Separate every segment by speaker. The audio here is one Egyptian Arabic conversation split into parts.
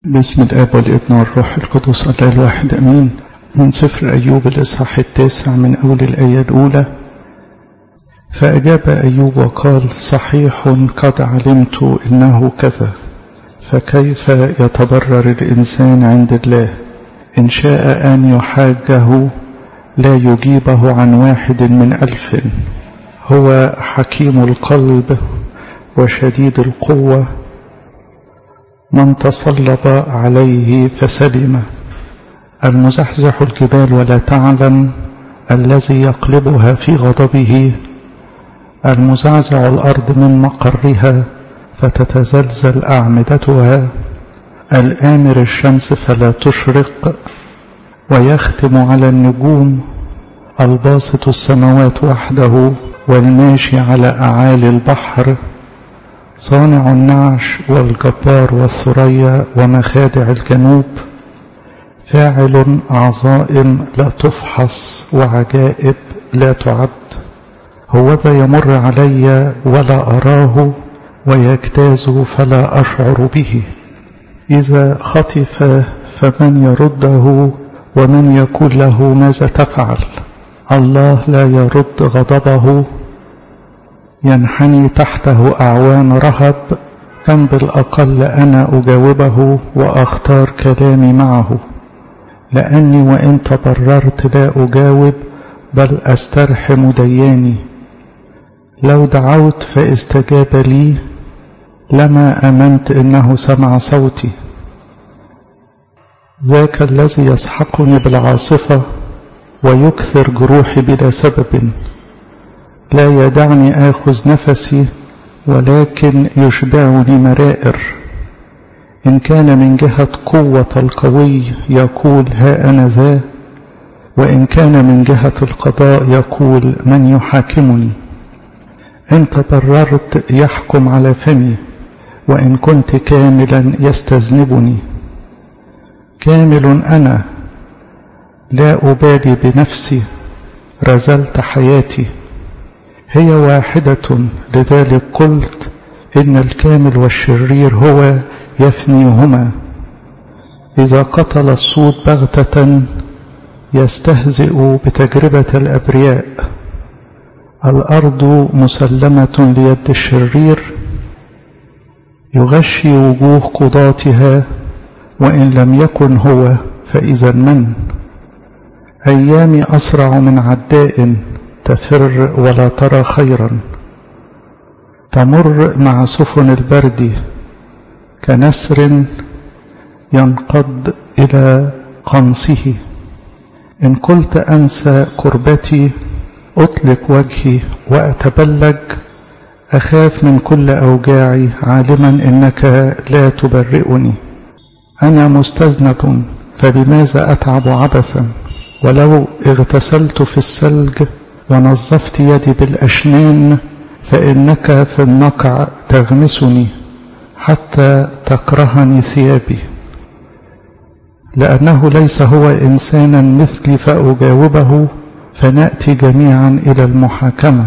Speaker 1: باسم الآب والابن والروح القدس الله الواحد أمين من سفر أيوب الإصحاح التاسع من أول الآية الأولى فأجاب أيوب وقال صحيح قد علمت إنه كذا فكيف يتبرر الإنسان عند الله إن شاء أن يحاجه لا يجيبه عن واحد من ألف هو حكيم القلب وشديد القوة من تصلب عليه فسلم المزحزح الجبال ولا تعلم الذي يقلبها في غضبه المزعزع الأرض من مقرها فتتزلزل أعمدتها الآمر الشمس فلا تشرق ويختم على النجوم الباسط السماوات وحده والماشي على أعالي البحر صانع النعش والجبار والثريا ومخادع الجنوب فاعل عظائم لا تفحص وعجائب لا تعد هوذا يمر علي ولا أراه ويجتاز فلا أشعر به إذا خطف فمن يرده ومن يقول له ماذا تفعل الله لا يرد غضبه ينحني تحته أعوان رهب كم بالأقل أنا أجاوبه وأختار كلامي معه لأني وإن تبررت لا أجاوب بل أسترحم دياني لو دعوت فاستجاب لي لما أمنت إنه سمع صوتي ذاك الذي يسحقني بالعاصفة ويكثر جروحي بلا سبب لا يدعني آخذ نفسي ولكن يشبعني مرائر إن كان من جهة قوة القوي يقول ها أنا ذا وإن كان من جهة القضاء يقول من يحاكمني إن تبررت يحكم على فمي وإن كنت كاملا يستذنبني كامل أنا لا أبالي بنفسي رزلت حياتي هي واحدة لذلك قلت إن الكامل والشرير هو يفنيهما إذا قتل الصوت بغتة يستهزئ بتجربة الأبرياء الأرض مسلمة ليد الشرير يغشي وجوه قضاتها وإن لم يكن هو فإذا من أيامي أسرع من عداء تفر ولا ترى خيرا تمر مع سفن البرد كنسر ينقض إلى قنصه إن قلت أنسى كربتي أطلق وجهي وأتبلج أخاف من كل أوجاعي عالما إنك لا تبرئني أنا مستذنب فلماذا أتعب عبثا ولو اغتسلت في الثلج ونظفت يدي بالأشنان فإنك في النقع تغمسني حتى تكرهني ثيابي لأنه ليس هو إنسانا مثلي فأجاوبه فنأتي جميعا إلى المحاكمة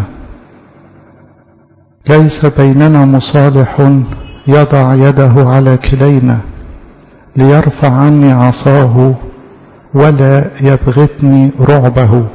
Speaker 1: ليس بيننا مصالح يضع يده على كلينا ليرفع عني عصاه ولا يبغتني رعبه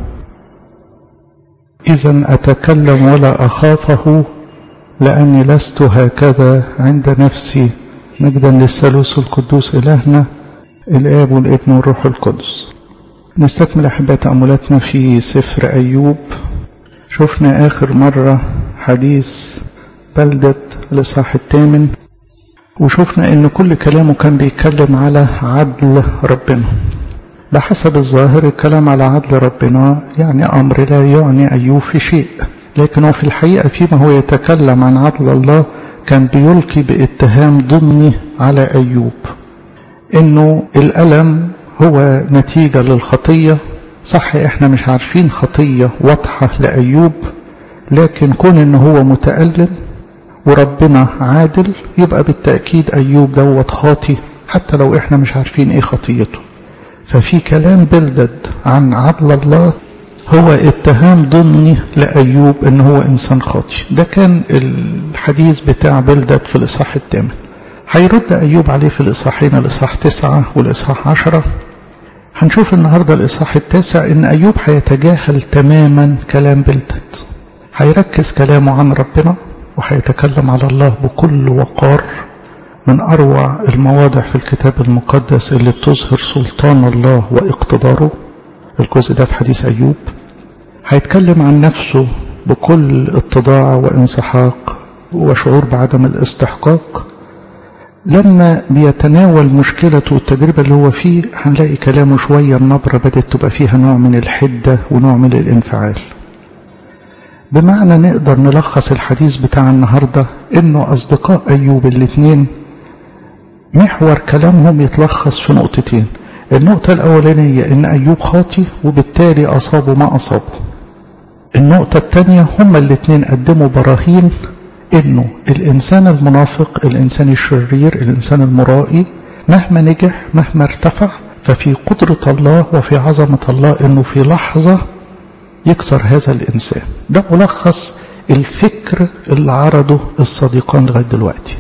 Speaker 1: إذا أتكلم ولا أخافه لأني لست هكذا عند نفسي مجدا للثالوث القدوس إلهنا الآب والابن والروح القدس نستكمل أحباء تأملاتنا في سفر أيوب شفنا آخر مرة حديث بلدة الإصحاح الثامن وشفنا إن كل كلامه كان بيتكلم على عدل ربنا بحسب الظاهر الكلام على عدل ربنا يعني أمر لا يعني أيوب في شيء لكن هو في الحقيقة فيما هو يتكلم عن عدل الله كان بيلقي باتهام ضمني على أيوب إنه الألم هو نتيجة للخطية صح إحنا مش عارفين خطية واضحة لأيوب لكن كون إنه هو متألم وربنا عادل يبقى بالتأكيد أيوب دوت خاطي حتى لو إحنا مش عارفين إيه خطيته ففي كلام بلدد عن عدل الله هو اتهام ضمني لأيوب ان هو انسان خاطي ده كان الحديث بتاع بلدد في الاصحاح الثامن هيرد أيوب عليه في الإصحاحين الإصحاح تسعة والإصحاح عشرة هنشوف النهاردة الإصحاح التاسع إن أيوب هيتجاهل تماما كلام بلدد هيركز كلامه عن ربنا وهيتكلم على الله بكل وقار من أروع المواضع في الكتاب المقدس اللي بتظهر سلطان الله واقتداره الجزء ده في حديث أيوب هيتكلم عن نفسه بكل اتضاع وانسحاق وشعور بعدم الاستحقاق لما بيتناول مشكلته والتجربة اللي هو فيه هنلاقي كلامه شوية النبرة بدأت تبقى فيها نوع من الحدة ونوع من الانفعال بمعنى نقدر نلخص الحديث بتاع النهاردة انه اصدقاء ايوب الاثنين محور كلامهم يتلخص في نقطتين النقطة الاولانية ان ايوب خاطي وبالتالي اصابه ما اصابه النقطة الثانية هما الاثنين قدموا براهين انه الانسان المنافق الانسان الشرير الانسان المرائي مهما نجح مهما ارتفع ففي قدرة الله وفي عظمة الله انه في لحظة يكسر هذا الانسان ده ملخص الفكر اللي عرضه الصديقان لغاية دلوقتي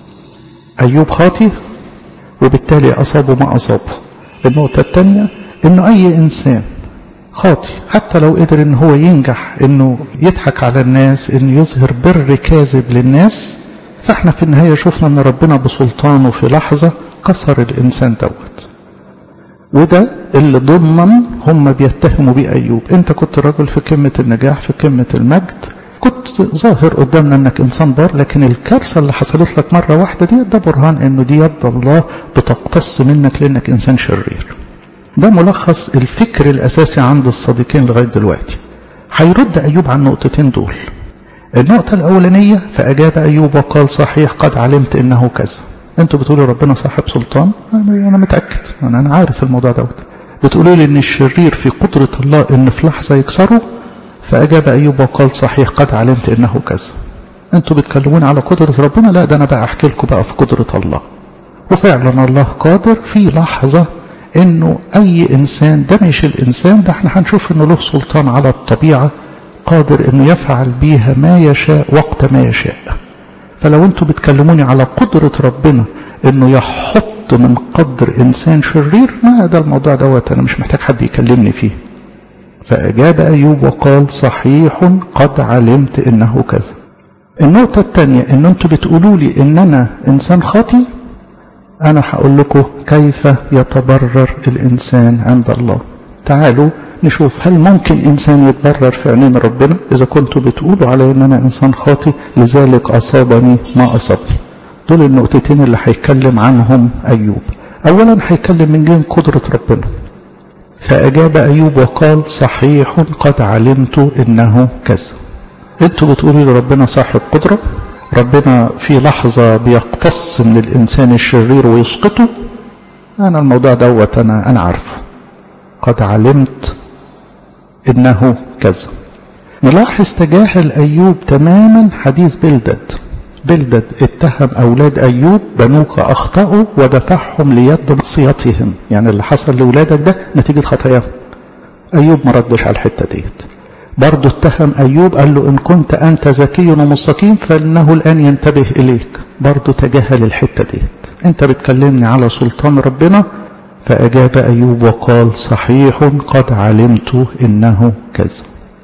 Speaker 1: ايوب خاطي وبالتالي اصابه ما اصابه النقطة الثانية انه اي انسان خاطي حتى لو قدر ان هو ينجح انه يضحك على الناس انه يظهر بر كاذب للناس فاحنا في النهاية شفنا ان ربنا بسلطانه في لحظة كسر الانسان دوت وده اللي ضمن هم بيتهموا بيه ايوب انت كنت راجل في قمة النجاح في قمة المجد كنت ظاهر قدامنا انك انسان بار لكن الكارثة اللي حصلت لك مرة واحدة دي ده برهان انه دي يد الله بتقتص منك لانك انسان شرير ده ملخص الفكر الأساسي عند الصديقين لغاية دلوقتي هيرد أيوب عن النقطتين دول النقطة الأولانية فأجاب أيوب وقال صحيح قد علمت إنه كذا أنتوا بتقولوا ربنا صاحب سلطان أنا متأكد أنا, أنا عارف الموضوع دوت بتقولوا لي إن الشرير في قدرة الله إن في لحظة يكسره فأجاب أيوب وقال صحيح قد علمت إنه كذا أنتوا بتكلمون على قدرة ربنا لا ده أنا بقى أحكي لكم بقى في قدرة الله وفعلا الله قادر في لحظة انه اي انسان ده مش الانسان ده احنا هنشوف انه له سلطان على الطبيعة قادر انه يفعل بيها ما يشاء وقت ما يشاء فلو انتوا بتكلموني على قدرة ربنا انه يحط من قدر انسان شرير ما ده الموضوع دوت انا مش محتاج حد يكلمني فيه فاجاب ايوب وقال صحيح قد علمت انه كذا النقطة الثانية ان انتوا بتقولوا لي ان انا انسان خاطي أنا هقول لكم كيف يتبرر الإنسان عند الله تعالوا نشوف هل ممكن إنسان يتبرر في عينين ربنا إذا كنتوا بتقولوا علي أن أنا إنسان خاطي لذلك أصابني ما أصابني دول النقطتين اللي هيتكلم عنهم أيوب أولا هيتكلم من جهة قدرة ربنا فأجاب أيوب وقال صحيح قد علمت إنه كذا أنتوا بتقولوا لربنا صاحب قدرة ربنا في لحظة بيقتص من الإنسان الشرير ويسقطه أنا الموضوع دوت أنا, أنا عارفه قد علمت إنه كذا نلاحظ تجاهل أيوب تماما حديث بلدد بلدد اتهم أولاد أيوب بنوك أخطأوا ودفعهم ليد معصيتهم يعني اللي حصل لأولادك ده نتيجة خطاياهم أيوب ما ردش على الحتة ديت برضه اتهم أيوب قال له إن كنت أنت ذكي ومستقيم فإنه الآن ينتبه إليك برضه تجاهل الحتة دي أنت بتكلمني على سلطان ربنا فأجاب أيوب وقال صحيح قد علمت إنه كذا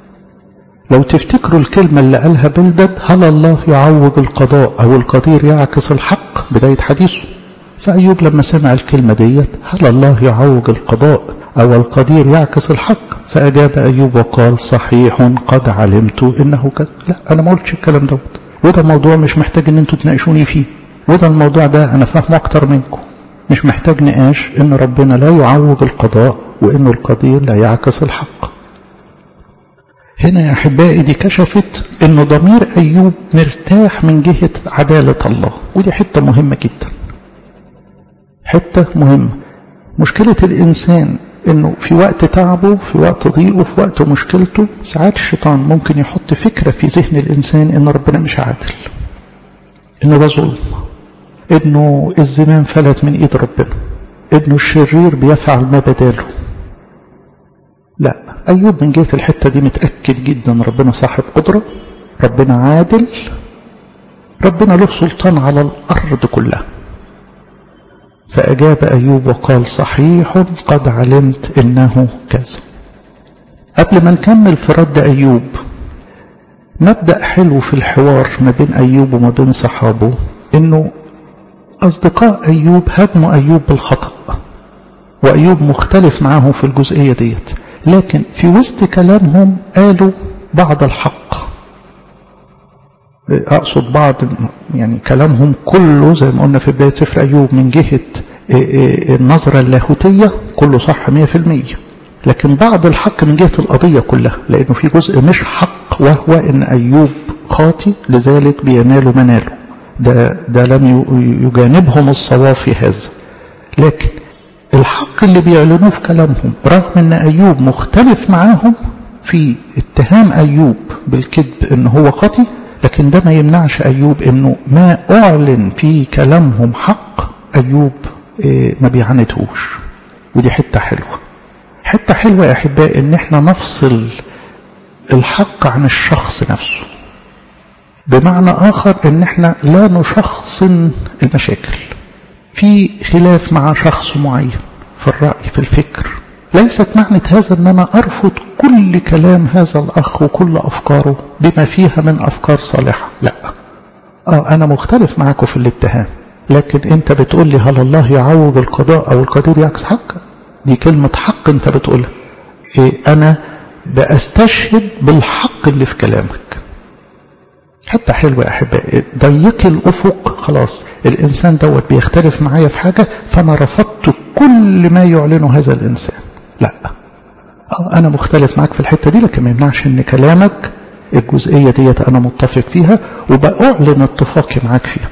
Speaker 1: لو تفتكروا الكلمة اللي قالها بلدد هل الله يعوج القضاء أو القدير يعكس الحق بداية حديثه فأيوب لما سمع الكلمة ديت هل الله يعوج القضاء أو القدير يعكس الحق فأجاب أيوب وقال صحيح قد علمت إنه كذا لا أنا ما قلتش الكلام دوت وده موضوع مش محتاج إن أنتوا تناقشوني فيه وده الموضوع ده أنا فاهمه أكتر منكم مش محتاج نقاش إن ربنا لا يعوج القضاء وإنه القدير لا يعكس الحق هنا يا أحبائي دي كشفت إنه ضمير أيوب مرتاح من جهة عدالة الله ودي حتة مهمة جدا حتة مهمة مشكلة الإنسان انه في وقت تعبه في وقت ضيقه في وقت مشكلته ساعات الشيطان ممكن يحط فكرة في ذهن الانسان ان ربنا مش عادل ان ده ظلم انه الزمان فلت من ايد ربنا انه الشرير بيفعل ما بداله لا ايوب من جهة الحتة دي متأكد جدا ربنا صاحب قدرة ربنا عادل ربنا له سلطان على الارض كلها فأجاب أيوب وقال صحيح قد علمت إنه كذا قبل ما نكمل في رد أيوب مبدأ حلو في الحوار ما بين أيوب وما بين صحابه إنه أصدقاء أيوب هدموا أيوب بالخطأ وأيوب مختلف معهم في الجزئية ديت لكن في وسط كلامهم قالوا بعض الحق أقصد بعض يعني كلامهم كله زي ما قلنا في بداية سفر أيوب من جهة النظرة اللاهوتية كله صح 100% لكن بعض الحق من جهة القضية كلها لأنه في جزء مش حق وهو إن أيوب خاطي لذلك بينال مناله ده, ده لم يجانبهم الصواب في هذا لكن الحق اللي بيعلنوه في كلامهم رغم ان ايوب مختلف معاهم في اتهام ايوب بالكذب ان هو خطي لكن ده ما يمنعش ايوب انه ما اعلن في كلامهم حق ايوب ما بيعاندهوش ودي حته حلوه حته حلوه يا احبائي ان احنا نفصل الحق عن الشخص نفسه بمعنى اخر ان احنا لا نشخصن المشاكل في خلاف مع شخص معين في الرأي في الفكر ليست معنى هذا أن أنا أرفض كل كلام هذا الأخ وكل أفكاره بما فيها من أفكار صالحة لا آه أنا مختلف معاكم في الاتهام لكن أنت بتقول لي هل الله يعوج القضاء أو القدير يعكس حق دي كلمة حق أنت بتقولها إيه أنا بأستشهد بالحق اللي في كلامك حتى حلوة يا أحبائي ضيقي الأفق خلاص الإنسان دوت بيختلف معايا في حاجة فأنا رفضت كل ما يعلنه هذا الإنسان لا أنا مختلف معاك في الحتة دي لكن ما يمنعش إن كلامك الجزئية ديت أنا متفق فيها وبأعلن اتفاقي معاك فيها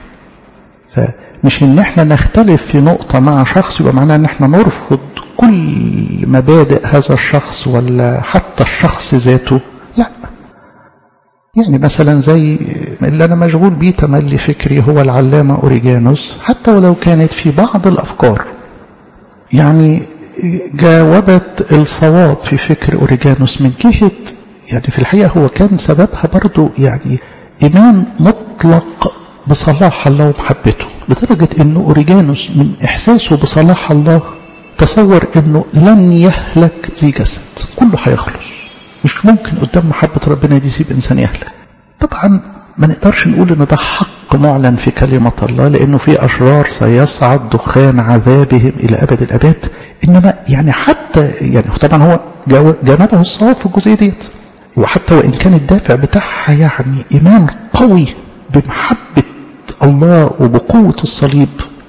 Speaker 1: فمش إن إحنا نختلف في نقطة مع شخص يبقى معناه إن إحنا نرفض كل مبادئ هذا الشخص ولا حتى الشخص ذاته لا يعني مثلا زي اللي أنا مشغول بيه تملي فكري هو العلامة أوريجانوس حتى ولو كانت في بعض الأفكار يعني جاوبت الصواب في فكر أوريجانوس من جهة يعني في الحقيقة هو كان سببها برضو يعني إيمان مطلق بصلاح الله ومحبته لدرجة أنه أوريجانوس من إحساسه بصلاح الله تصور أنه لن يهلك ذي جسد كله هيخلص مش ممكن قدام محبة ربنا دي يسيب إنسان يهلك طبعا ما نقدرش نقول ان ده حق معلن في كلمة الله لانه في اشرار سيصعد دخان عذابهم الى ابد الاباد انما يعني حتى يعني طبعا هو جانبه الصواب في الجزئية ديت وحتى وان كان الدافع بتاعها يعني ايمان قوي بمحبة الله وبقوة الصليب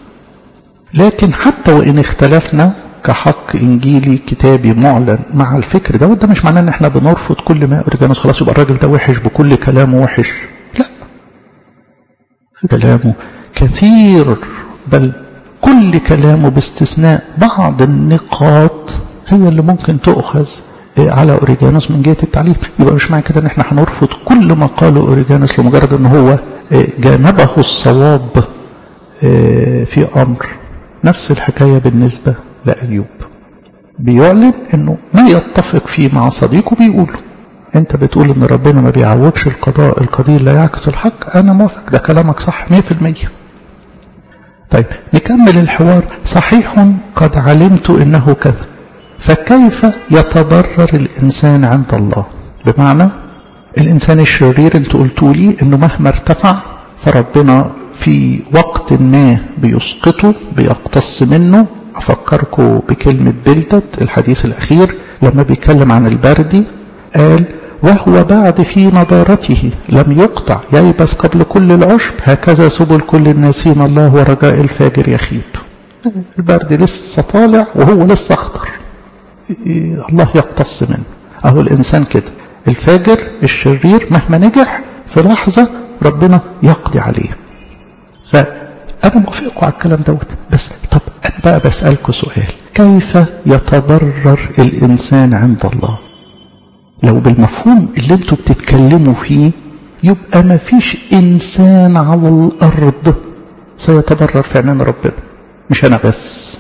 Speaker 1: لكن حتى وان اختلفنا كحق انجيلي كتابي معلن مع الفكر ده وده مش معناه ان احنا بنرفض كل ما اوريجانوس خلاص يبقى الراجل ده وحش بكل كلامه وحش لا في كلامه كثير بل كل كلامه باستثناء بعض النقاط هي اللي ممكن تؤخذ على اوريجانوس من جهه التعليم يبقى مش معنى كده ان احنا هنرفض كل ما قاله اوريجانوس لمجرد ان هو جانبه الصواب في امر نفس الحكايه بالنسبه لأيوب بيعلن انه ما يتفق فيه مع صديقه بيقوله انت بتقول ان ربنا ما بيعوجش القضاء القدير لا يعكس الحق انا موافق ده كلامك صح 100% طيب نكمل الحوار صحيح قد علمت انه كذا فكيف يتضرر الانسان عند الله بمعنى الانسان الشرير انت قلتوا لي انه مهما ارتفع فربنا في وقت ما بيسقطه بيقتص منه أفكركم بكلمة بلدت الحديث الأخير لما بيتكلم عن البردي قال وهو بعد في نضارته لم يقطع ييبس قبل كل العشب هكذا سبل كل الناسين الله ورجاء الفاجر يخيب البرد لسه طالع وهو لسه اخضر الله يقتص منه اهو الانسان كده الفاجر الشرير مهما نجح في لحظة ربنا يقضي عليه فأنا موافقكم على الكلام دوت بس طب أنا بقى بسألكم سؤال كيف يتضرر الإنسان عند الله لو بالمفهوم اللي انتوا بتتكلموا فيه يبقى ما فيش إنسان على الأرض سيتضرر في عينين ربنا مش أنا بس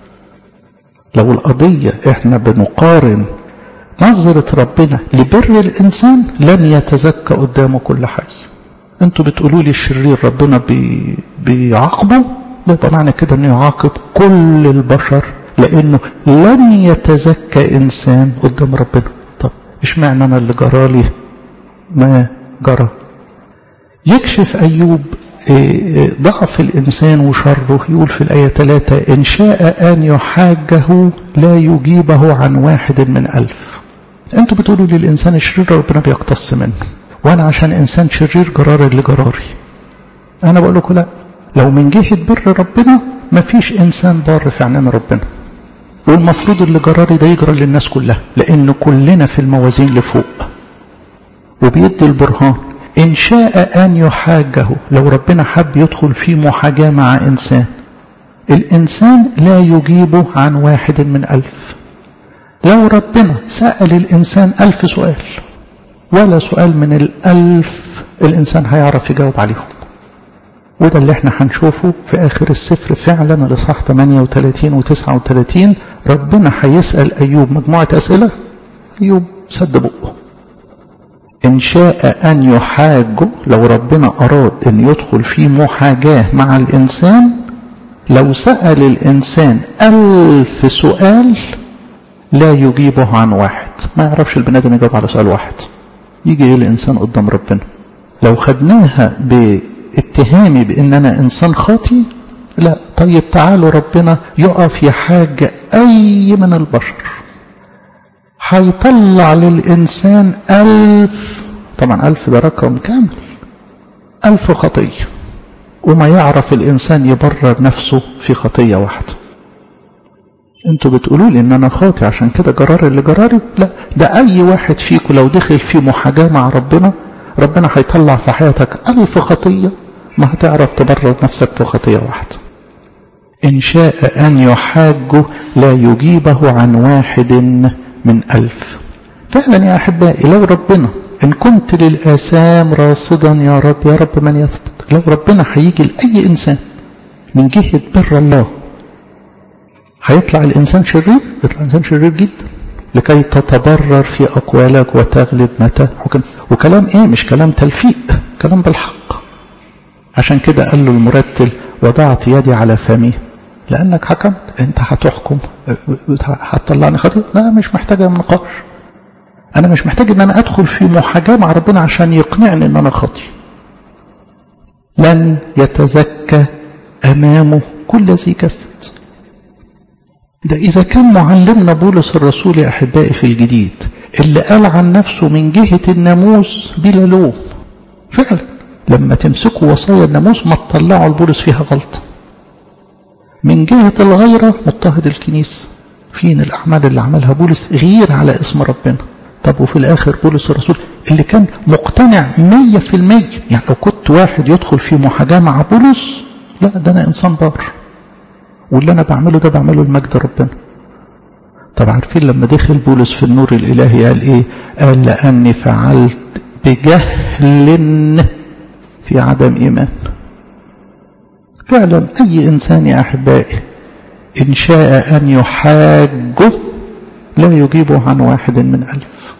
Speaker 1: لو القضية احنا بنقارن نظرة ربنا لبر الإنسان لن يتزكى قدامه كل حي انتوا بتقولوا لي الشرير ربنا بي بيعاقبه يبقى معنى كده انه يعاقب كل البشر لانه لن يتزكى انسان قدام ربنا طب اشمعنى انا اللي جرالي ما جرى يكشف ايوب ضعف الإنسان وشره يقول في الآية 3 إن شاء أن يحاجه لا يجيبه عن واحد من ألف أنتوا بتقولوا للإنسان الشرير ربنا بيقتص منه وأنا عشان إنسان شرير جرار اللي جراري أنا بقول لكم لا لو من جهة بر ربنا مفيش إنسان بار في عنان ربنا والمفروض اللي جراري ده يجرى للناس كلها لأن كلنا في الموازين لفوق وبيدي البرهان إن شاء أن يحاجه لو ربنا حب يدخل في محاجاة مع إنسان الإنسان لا يجيبه عن واحد من ألف لو ربنا سأل الإنسان ألف سؤال ولا سؤال من الألف الإنسان هيعرف يجاوب عليهم وده اللي احنا هنشوفه في آخر السفر فعلا الإصحاح 38 و 39 ربنا هيسأل أيوب مجموعة أسئلة أيوب سد بقه إن شاء أن يحاجه لو ربنا أراد أن يدخل في محاجاة مع الإنسان لو سأل الإنسان ألف سؤال لا يجيبه عن واحد ما يعرفش البني آدم يجاوب على سؤال واحد يجي إيه الإنسان قدام ربنا لو خدناها باتهامي بأن أنا إنسان خاطي لا طيب تعالوا ربنا يقف يحاج أي من البشر هيطلع للإنسان ألف طبعا ألف ده رقم كامل ألف خطية وما يعرف الإنسان يبرر نفسه في خطية واحدة انتوا بتقولوا لي ان انا خاطي عشان كده جراري اللي جراري لا ده اي واحد فيكم لو دخل في محاجاة مع ربنا ربنا هيطلع في حياتك ألف خطية ما هتعرف تبرر نفسك في خطية واحدة إن شاء أن يحاجه لا يجيبه عن واحد من ألف فعلا يا أحبائي لو ربنا إن كنت للآثام راصدا يا رب يا رب من يثبت لو ربنا هيجي لأي إنسان من جهة بر الله هيطلع الإنسان شرير يطلع الإنسان شرير جدا لكي تتبرر في أقوالك وتغلب متى حكم وكلام إيه مش كلام تلفيق كلام بالحق عشان كده قال له المرتل وضعت يدي على فمي لأنك حكمت أنت هتحكم هتطلعني خطيئة لا مش محتاجة نقاش أنا مش محتاج إن أنا أدخل في محاجاة مع ربنا عشان يقنعني إن أنا خاطي لن يتزكى أمامه كل ذي جسد ده إذا كان معلمنا بولس الرسول يا أحبائي في الجديد اللي قال عن نفسه من جهة الناموس بلا لوم فعلا لما تمسكوا وصايا الناموس ما تطلعوا البولس فيها غلطة من جهة الغيرة مضطهد الكنيسة فين الأعمال اللي عملها بولس غير على اسم ربنا طب وفي الآخر بولس الرسول اللي كان مقتنع مية في المية يعني لو كنت واحد يدخل في محاجاة مع بولس لا ده أنا إنسان بار واللي أنا بعمله ده بعمله لمجد ربنا طب عارفين لما دخل بولس في النور الإلهي قال إيه قال لأني فعلت بجهل في عدم إيمان فعلا أي إنسان يا أحبائي إن شاء أن يحاجه لا يجيبه عن واحد من ألف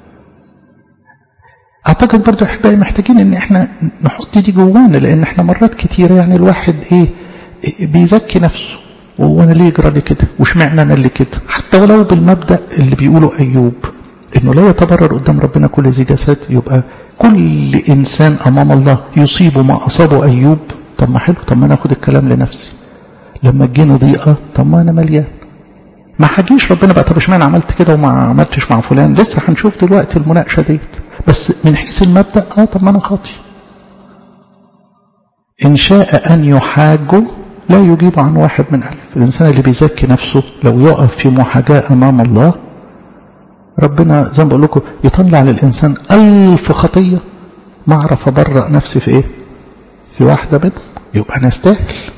Speaker 1: أعتقد برضو أحبائي محتاجين إن إحنا نحط دي جوانا لأن إحنا مرات كتيرة يعني الواحد إيه بيزكي نفسه وانا ليه يجرى لي كده واشمعنى انا اللي كده حتى ولو بالمبدا اللي بيقوله ايوب انه لا يتبرر قدام ربنا كل ذي جسد يبقى كل انسان امام الله يصيب ما اصابه ايوب طب ما حلو طب ما انا اخد الكلام لنفسي لما تجيني ضيقه طب ما انا مليان ما حاجيش ربنا بقى طب اشمعنى عملت كده وما عملتش مع فلان لسه هنشوف دلوقتي المناقشه ديت بس من حيث المبدا اه طب ما انا خاطي ان شاء ان يحاجه لا يجيب عن واحد من ألف الإنسان اللي بيزكي نفسه لو يقف في محاجاة أمام الله ربنا زي ما بقول لكم يطلع للإنسان ألف خطية ما أعرف أبرأ نفسي في إيه في واحدة منهم يبقى أنا أستاهل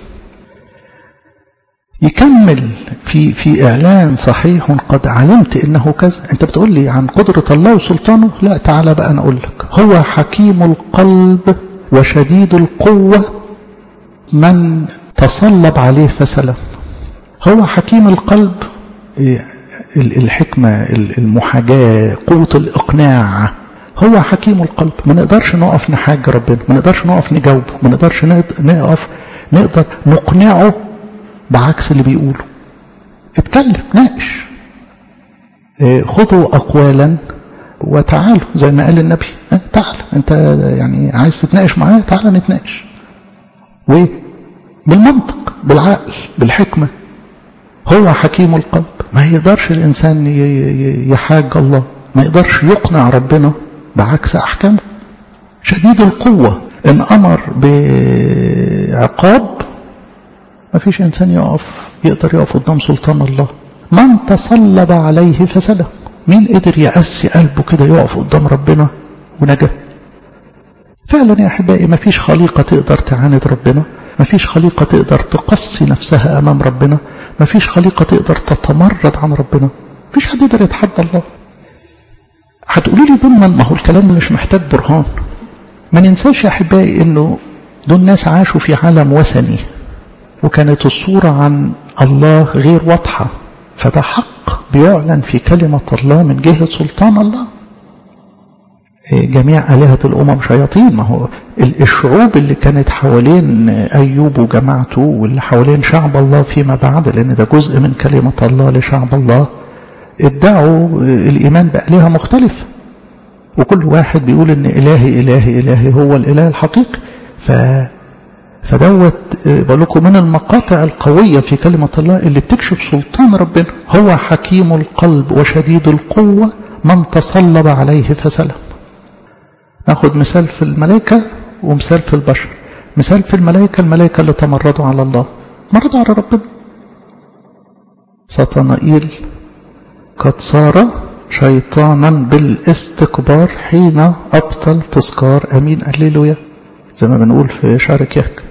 Speaker 1: يكمل في في إعلان صحيح قد علمت إنه كذا أنت بتقول لي عن قدرة الله وسلطانه لا تعالى بقى أنا أقول لك هو حكيم القلب وشديد القوة من تصلب عليه فسلم هو حكيم القلب الحكمة المحاجاة قوة الإقناع هو حكيم القلب ما نقدرش نقف نحاج ربنا ما نقدرش نقف نجاوبه ما نقدرش نقف نقدر نقنعه بعكس اللي بيقوله اتكلم ناقش اه خذوا أقوالا وتعالوا زي ما قال النبي اه تعال انت يعني عايز تتناقش معايا تعال نتناقش وبالمنطق بالعقل بالحكمة هو حكيم القلب ما يقدرش الإنسان يحاج الله ما يقدرش يقنع ربنا بعكس أحكامه شديد القوة إن أمر بعقاب ما فيش إنسان يقف يقدر يقف قدام سلطان الله من تصلب عليه فسلم مين قدر يأسي قلبه كده يقف قدام ربنا ونجا فعلا يا أحبائي ما فيش خليقة تقدر تعاند ربنا ما فيش خليقة تقدر تقصي نفسها أمام ربنا ما فيش خليقة تقدر تتمرد عن ربنا فيش حد يقدر يتحدى الله هتقولوا لي ضمن ما هو الكلام مش محتاج برهان ما ننساش يا أحبائي أنه دول ناس عاشوا في عالم وثني وكانت الصورة عن الله غير واضحة فده حق بيعلن في كلمة الله من جهة سلطان الله جميع آلهة الأمم شياطين ما هو الشعوب اللي كانت حوالين أيوب وجماعته واللي حوالين شعب الله فيما بعد لأن ده جزء من كلمة الله لشعب الله ادعوا الإيمان بآلهة مختلفة وكل واحد بيقول إن إلهي إلهي إلهي هو الإله الحقيقي ف فدوت بقول لكم من المقاطع القوية في كلمة الله اللي بتكشف سلطان ربنا هو حكيم القلب وشديد القوة من تصلب عليه فسلم ناخد مثال في الملائكة ومثال في البشر مثال في الملائكة الملائكة اللي تمردوا على الله مردوا على ربنا سطنائيل قد صار شيطانا بالاستكبار حين أبطل تذكار أمين أليلويا زي ما بنقول في شعر كيك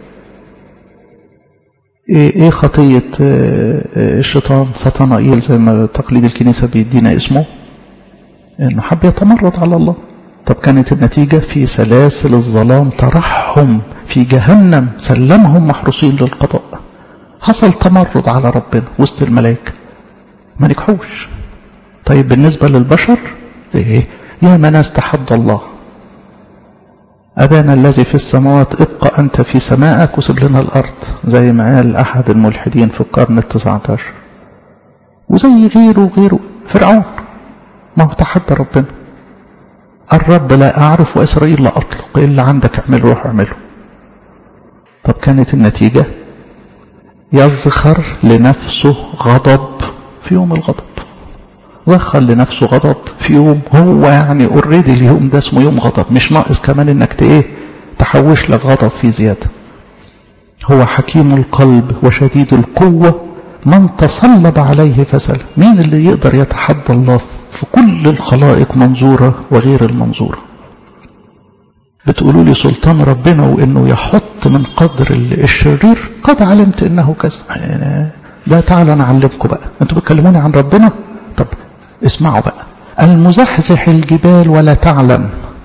Speaker 1: ايه خطية الشيطان سطنائيل زي ما تقليد الكنيسة بيدينا اسمه انه حب يتمرد على الله طب كانت النتيجة في سلاسل الظلام ترحم في جهنم سلمهم محروسين للقضاء حصل تمرد على ربنا وسط الملائكة ما نجحوش طيب بالنسبة للبشر ايه يا من استحد الله أبانا الذي في السماوات ابقى أنت في سمائك وسيب لنا الأرض زي ما قال أحد الملحدين في القرن التسعة عشر وزي غيره وغيره فرعون ما هو تحدى ربنا الرب لا أعرف وإسرائيل لا أطلق إلا عندك اعمله روح اعمله طب كانت النتيجة يزخر لنفسه غضب في يوم الغضب زخر لنفسه غضب في يوم هو يعني اوريدي اليوم ده اسمه يوم غضب مش ناقص كمان انك ايه تحوش لك غضب في زيادة هو حكيم القلب وشديد القوة من تصلب عليه فسل مين اللي يقدر يتحدى الله في كل الخلائق منظورة وغير المنظورة بتقولوا لي سلطان ربنا وانه يحط من قدر الشرير قد علمت انه كذا ده تعالوا انا اعلمكم بقى انتوا بتكلموني عن ربنا طب اسمعوا بقى المزحزح الجبال ولا تعلم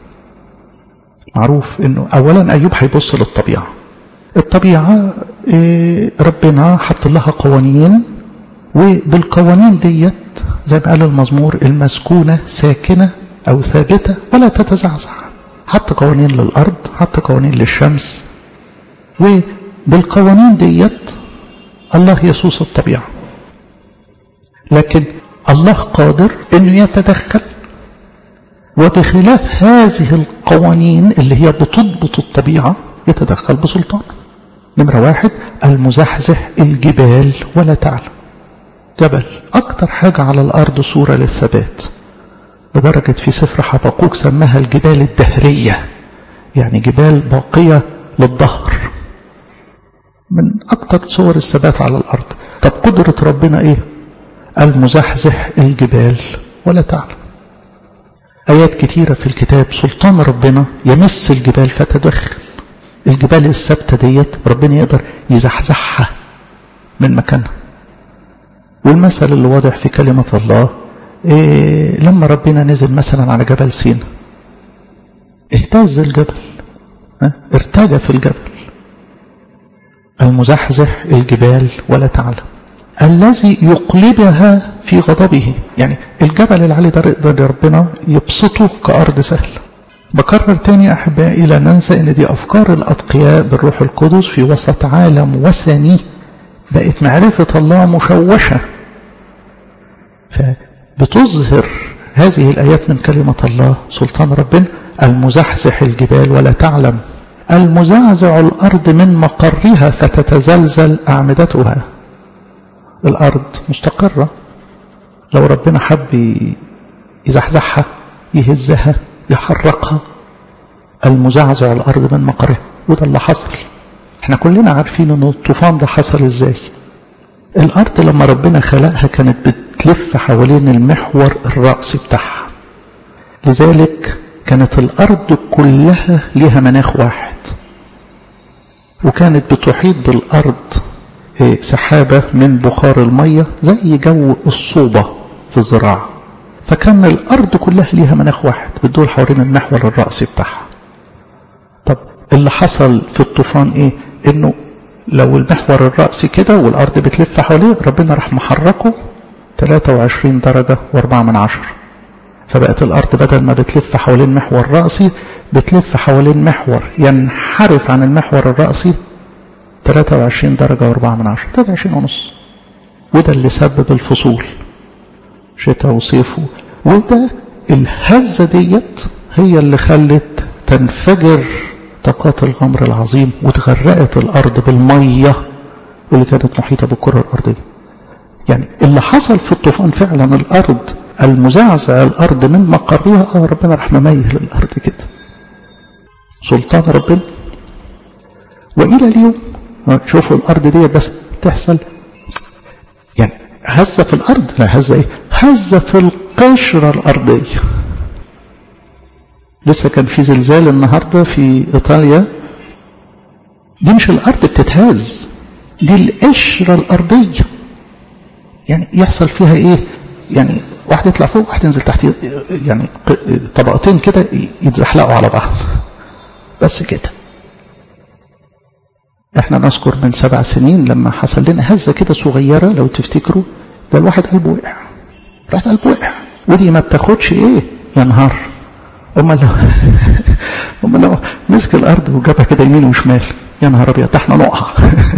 Speaker 1: معروف انه اولا ايوب هيبص للطبيعه الطبيعه إيه ربنا حط لها قوانين وبالقوانين ديت زي ما قال المزمور المسكونه ساكنه او ثابته ولا تتزعزع حط قوانين للارض حط قوانين للشمس وبالقوانين ديت الله يسوس الطبيعه لكن الله قادر انه يتدخل وبخلاف هذه القوانين اللي هي بتضبط الطبيعة يتدخل بسلطان نمرة واحد المزحزح الجبال ولا تعلم جبل أكتر حاجة على الأرض صورة للثبات لدرجة في سفر حبقوك سماها الجبال الدهرية يعني جبال باقية للظهر من أكتر صور الثبات على الأرض طب قدرة ربنا إيه المزحزح الجبال ولا تعلم آيات كتيرة في الكتاب سلطان ربنا يمس الجبال فتدخل الجبال الثابتة ديت ربنا يقدر يزحزحها من مكانها والمثل اللي واضح في كلمة الله إيه لما ربنا نزل مثلا على جبل سينا اهتز الجبل اه ارتجف الجبل المزحزح الجبال ولا تعلم الذي يقلبها في غضبه يعني الجبل العالي ده يقدر ربنا يبسطه كأرض سهل بكرر تاني أحبائي لا ننسى أن دي أفكار الأتقياء بالروح القدس في وسط عالم وثني بقت معرفة الله مشوشة فبتظهر هذه الآيات من كلمة الله سلطان ربنا المزحزح الجبال ولا تعلم المزعزع الأرض من مقرها فتتزلزل أعمدتها الأرض مستقرة لو ربنا حب يزحزحها يهزها يحرقها المزعزع الأرض من مقرها وده اللي حصل احنا كلنا عارفين ان الطوفان ده حصل ازاي الأرض لما ربنا خلقها كانت بتلف حوالين المحور الرأسي بتاعها لذلك كانت الأرض كلها لها مناخ واحد وكانت بتحيط بالأرض سحابة من بخار المية زي جو الصوبة في الزراعة فكان الأرض كلها ليها مناخ واحد بتدور حوالين المحور الرأسي بتاعها طب اللي حصل في الطوفان ايه انه لو المحور الرأسي كده والأرض بتلف حواليه ربنا راح محركه 23 درجة و4 من عشر فبقت الأرض بدل ما بتلف حوالين محور رأسي بتلف حوالين محور ينحرف عن المحور الرأسي 23 درجة و4 من عشر 23 ونص وده اللي سبب الفصول شتاء وصيف وده الهزة ديت هي اللي خلت تنفجر طاقات الغمر العظيم وتغرقت الأرض بالمية اللي كانت محيطة بالكرة الأرضية يعني اللي حصل في الطوفان فعلا الأرض المزعزع الأرض من مقرها آه ربنا راح مميل الأرض كده سلطان ربنا وإلى اليوم شوفوا الأرض دي بس تحصل يعني هزة في الأرض لا هزة إيه هزة في القشرة الأرضية لسه كان في زلزال النهاردة في إيطاليا دي مش الأرض بتتهز دي القشرة الأرضية يعني يحصل فيها إيه يعني واحد يطلع فوق واحد ينزل تحت يعني طبقتين كده يتزحلقوا على بعض بس كده احنا نذكر من سبع سنين لما حصل لنا هزة كده صغيرة لو تفتكروا ده الواحد قلبه وقع الواحد قلبه وقع ودي ما بتاخدش ايه يا نهار اما لو اما لو مسك الارض وجابها كده يمين وشمال يا نهار ابيض ده احنا نقع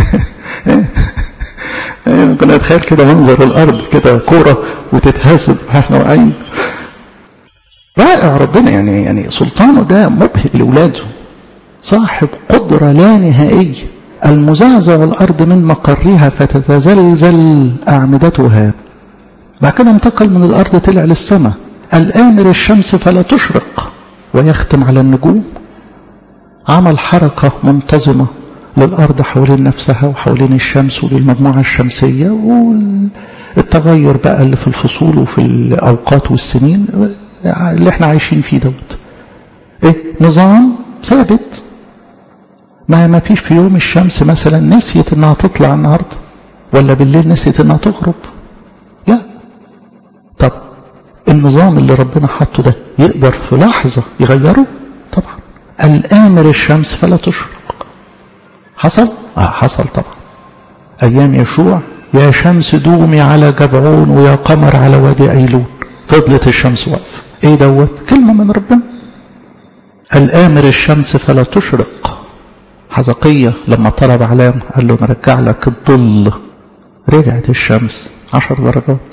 Speaker 1: كنا نتخيل كده منظر الارض كده كوره وتتهز احنا واقعين رائع ربنا يعني يعني سلطانه ده مبهج لاولاده صاحب قدره لا نهائيه المزعزع الارض من مقرها فتتزلزل اعمدتها بعد كده انتقل من الارض طلع للسماء الامر الشمس فلا تشرق ويختم على النجوم عمل حركه منتظمه للأرض حوالين نفسها وحوالين الشمس وللمجموعة الشمسية والتغير بقى اللي في الفصول وفي الأوقات والسنين اللي احنا عايشين فيه دوت ايه نظام ثابت ما ما فيش في يوم الشمس مثلا نسيت انها تطلع النهارده ولا بالليل نسيت انها تغرب لا طب النظام اللي ربنا حطه ده يقدر في لحظة يغيره طبعا الآمر الشمس فلا تشرق حصل؟ آه حصل طبعا أيام يشوع يا شمس دومي على جبعون ويا قمر على وادي أيلون فضلت الشمس واقفة ايه دوت كلمة من ربنا الآمر الشمس فلا تشرق حزقية لما طلب علام قال له نرجع لك الظل رجعت الشمس عشر درجات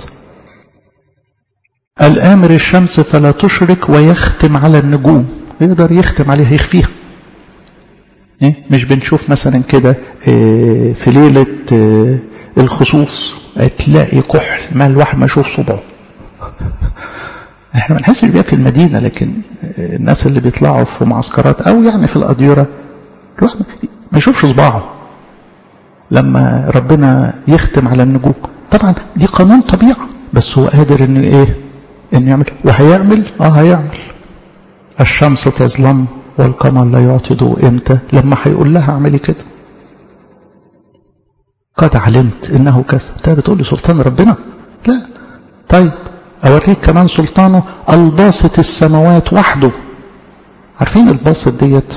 Speaker 1: الآمر الشمس فلا تشرق ويختم على النجوم يقدر يختم عليها يخفيها إيه؟ مش بنشوف مثلا كده إيه في ليلة إيه الخصوص تلاقي كحل ما الواحد ما يشوف صبعه احنا ما بنحسش بيها في المدينة لكن الناس اللي بيطلعوا في معسكرات او يعني في الأديرة الواحد ما يشوفش صباعه لما ربنا يختم على النجوم طبعا دي قانون طبيعة بس هو قادر انه ايه انه يعمل وهيعمل اه هيعمل الشمس تظلم والقمر لا يعطي ضوء امتى لما هيقول لها اعملي كده قد علمت انه كذا انت بتقول لي سلطان ربنا لا طيب اوريك كمان سلطانه الباسط السماوات وحده عارفين الباسط ديت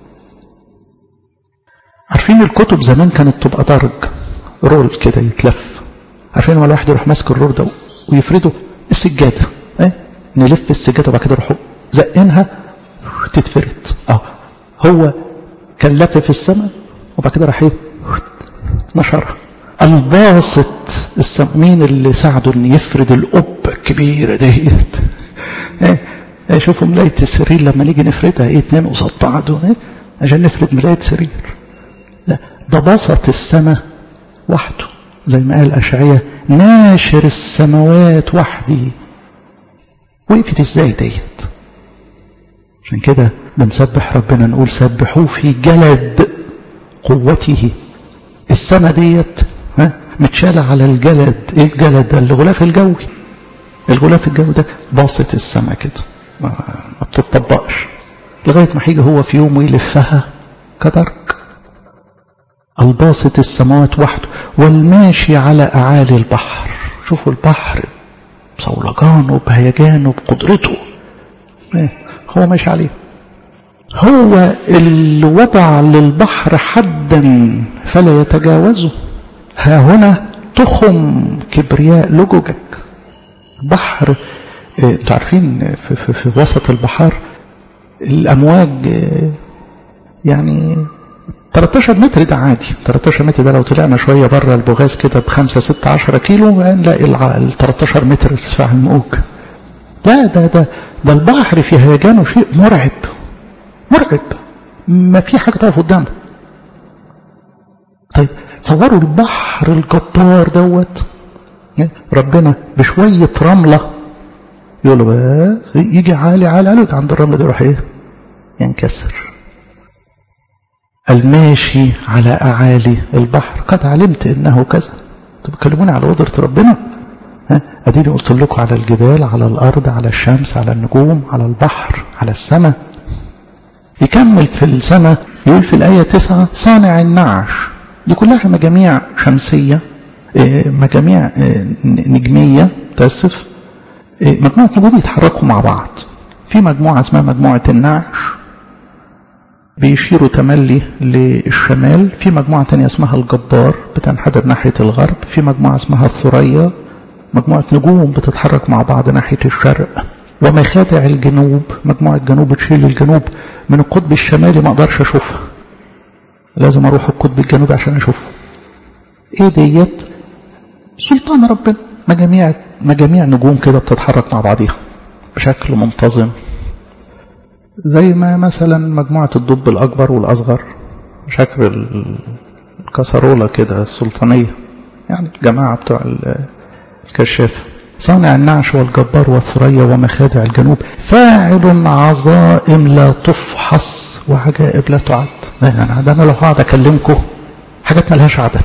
Speaker 1: عارفين الكتب زمان كانت تبقى درج رول كده يتلف عارفين لما الواحد يروح ماسك الرول ده ويفرده السجاده ايه نلف السجاده وبعد كده نروح زقينها تتفرد اه هو كان لف في السماء وبعد كده راح ايه نشرها الباسط السم... مين اللي ساعده ان يفرد القبه الكبيره ديت ايه شوفوا ملايه السرير لما نيجي نفردها ايه اتنين قصاد بعض ايه عشان نفرد ملايه سرير لا ده بسط السماء وحده زي ما قال اشعياء ناشر السماوات وحدي وقفت ازاي ديت عشان كده بنسبح ربنا نقول سبحوه في جلد قوته السماء ديت ها متشالة على الجلد ايه الجلد ده الغلاف الجوي الغلاف الجوي ده باسط السماء كده ما بتطبقش لغاية ما هيجي هو في يوم ويلفها كدرك الباسط السماوات وحده والماشي على أعالي البحر شوفوا البحر بصولجانه بهيجانه بقدرته ايه هو ماشي عليه هو اللي وضع للبحر حدا فلا يتجاوزه ها هنا تخم كبرياء لججك بحر انتوا عارفين في, في, في وسط البحار الامواج يعني 13 متر ده عادي 13 متر ده لو طلعنا شوية بره البوغاز كده ب 5 6 10 كيلو نلاقي ال 13 متر ارتفاع الموج لا ده ده ده البحر في هيجانه شيء مرعب مرعب ما في حاجة تقف قدامه طيب تصوروا البحر الجبار دوت ربنا بشوية رملة يقول له بس يجي عالي عالي عالي عند الرملة دي يروح ايه ينكسر الماشي على أعالي البحر قد علمت إنه كذا تتكلموني على قدرة ربنا ها أديني قلت لكم على الجبال على الأرض على الشمس على النجوم على البحر على السماء يكمل في السماء يقول في الآية تسعة صانع النعش دي كلها مجاميع شمسية مجاميع نجمية تأسف مجموعة نجوم يتحركوا مع بعض في مجموعة اسمها مجموعة النعش بيشيروا تملي للشمال في مجموعة تانية اسمها الجبار بتنحدر ناحية الغرب في مجموعة اسمها الثريا مجموعة نجوم بتتحرك مع بعض ناحية الشرق ومخادع الجنوب مجموعة جنوب تشيل الجنوب من القطب الشمالي ما اقدرش اشوفها لازم اروح القطب الجنوبي عشان اشوفها ايه ديت سلطان ربنا مجاميع مجاميع نجوم كده بتتحرك مع بعضيها بشكل منتظم زي ما مثلا مجموعة الدب الأكبر والأصغر شكل الكسرولة كده السلطانية يعني جماعة بتوع الكشاف صانع النعش والجبار والثريا ومخادع الجنوب فاعل عظائم لا تفحص وعجائب لا تعد ده أنا لو هقعد أكلمكم حاجات ملهاش عدد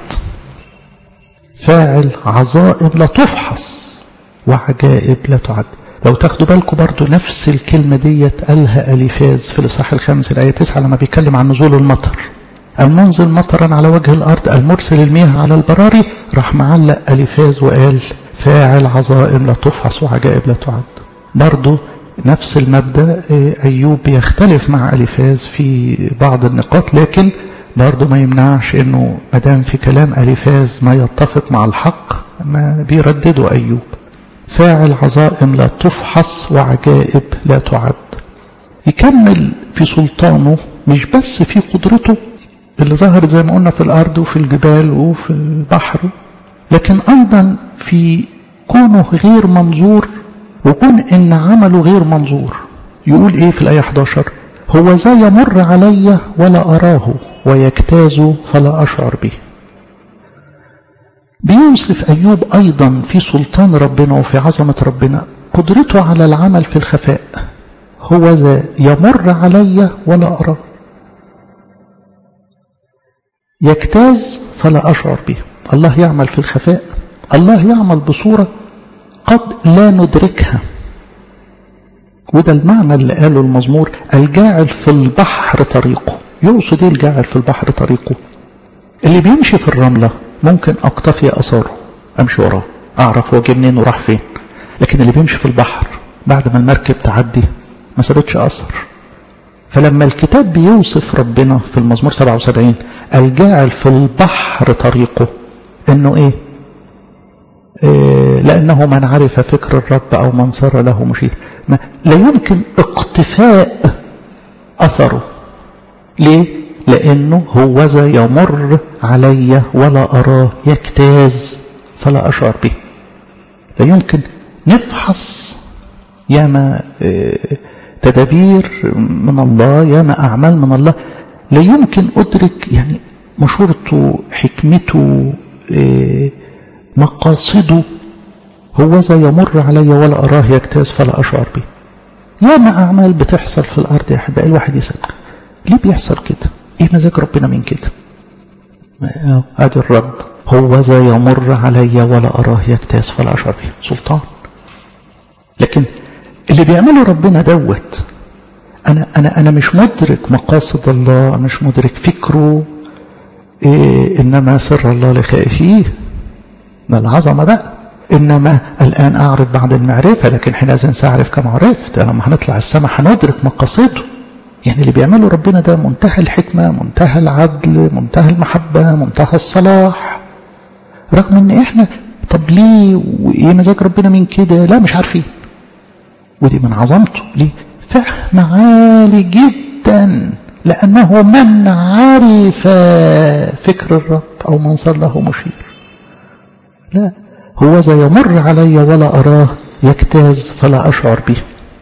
Speaker 1: فاعل عظائم لا تفحص وعجائب لا تعد لو تاخدوا بالكم برضو نفس الكلمة ديت قالها أليفاز في الإصحاح الخامس الآية 9 لما بيتكلم عن نزول المطر المنزل مطرا على وجه الأرض المرسل المياه على البراري راح معلق أليفاز وقال فاعل عظائم لا تفحص وعجائب لا تعد برضو نفس المبدأ أيوب يختلف مع أليفاز في بعض النقاط لكن برضو ما يمنعش أنه مدام في كلام أليفاز ما يتفق مع الحق ما بيرددوا أيوب فاعل عظائم لا تفحص وعجائب لا تعد يكمل في سلطانه مش بس في قدرته اللي ظهرت زي ما قلنا في الأرض وفي الجبال وفي البحر لكن أيضا في كونه غير منظور وكون إن عمله غير منظور يقول إيه في الآية 11 هو ذا يمر علي ولا أراه ويجتاز فلا أشعر به بيوصف أيوب أيضا في سلطان ربنا وفي عظمة ربنا قدرته على العمل في الخفاء هو ذا يمر علي ولا أراه يجتاز فلا أشعر به الله يعمل في الخفاء الله يعمل بصورة قد لا ندركها وده المعنى اللي قاله المزمور الجاعل في البحر طريقه يقصد ايه الجاعل في البحر طريقه اللي بيمشي في الرملة ممكن أقتفي أثاره أمشي وراه أعرف هو جه منين وراح فين لكن اللي بيمشي في البحر بعد ما المركب تعدي ما سابتش أثر فلما الكتاب بيوصف ربنا في المزمور 77 الجاعل في البحر طريقه انه ايه, إيه لانه من عرف فكر الرب او من صار له مشير ما لا يمكن اقتفاء أثره ليه؟ لأنه هو ذا يمر علي ولا أراه يجتاز فلا أشعر به لا يمكن نفحص ياما تدابير من الله ياما أعمال من الله لا يمكن أدرك يعني مشورته حكمته مقاصده هو ذا يمر علي ولا أراه يجتاز فلا أشعر به ياما أعمال بتحصل في الأرض يا أحبائي الواحد يسأل ليه بيحصل كده إيه مزاج ربنا من كده أدي الرد هو ذا يمر علي ولا أراه يجتاز فلا أشعر به سلطان لكن اللي بيعمله ربنا دوت أنا, أنا, أنا مش مدرك مقاصد الله مش مدرك فكره إيه إنما سر الله لخائفيه ده العظمة بقى إنما الآن أعرف بعد المعرفة لكن حينئذ سأعرف كما عرفت لما هنطلع السماء هندرك مقاصده يعني اللي بيعمله ربنا ده منتهى الحكمة منتهى العدل منتهى المحبة منتهى الصلاح رغم ان احنا طب ليه وايه مزاج ربنا من كده لا مش عارفين ودي من عظمته ليه فهم عالي جدا لأنه من عرف فكر الرب أو من صار له مشير لا هو ذا يمر علي ولا أراه يجتاز فلا أشعر به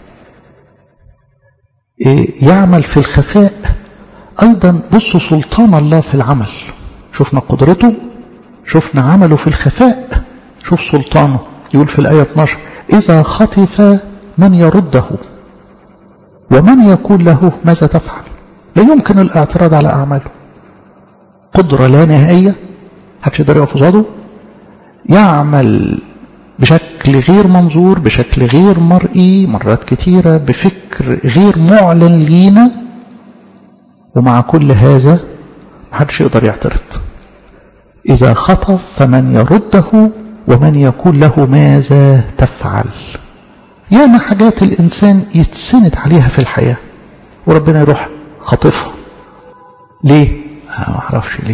Speaker 1: إيه يعمل في الخفاء أيضا بصوا سلطان الله في العمل شفنا قدرته شفنا عمله في الخفاء شوف سلطانه يقول في الآية 12 إذا خطف من يرده ومن يقول له ماذا تفعل لا يمكن الاعتراض على أعماله قدرة لا نهائية محدش يقدر يقف قصاده يعمل بشكل غير منظور بشكل غير مرئي مرات كتيرة بفكر غير معلن لينا ومع كل هذا محدش يقدر يعترض إذا خطف فمن يرده ومن يقول له ماذا تفعل ياما حاجات الإنسان يتسند عليها في الحياة وربنا يروح خطفها ليه؟ أنا ما أعرفش ليه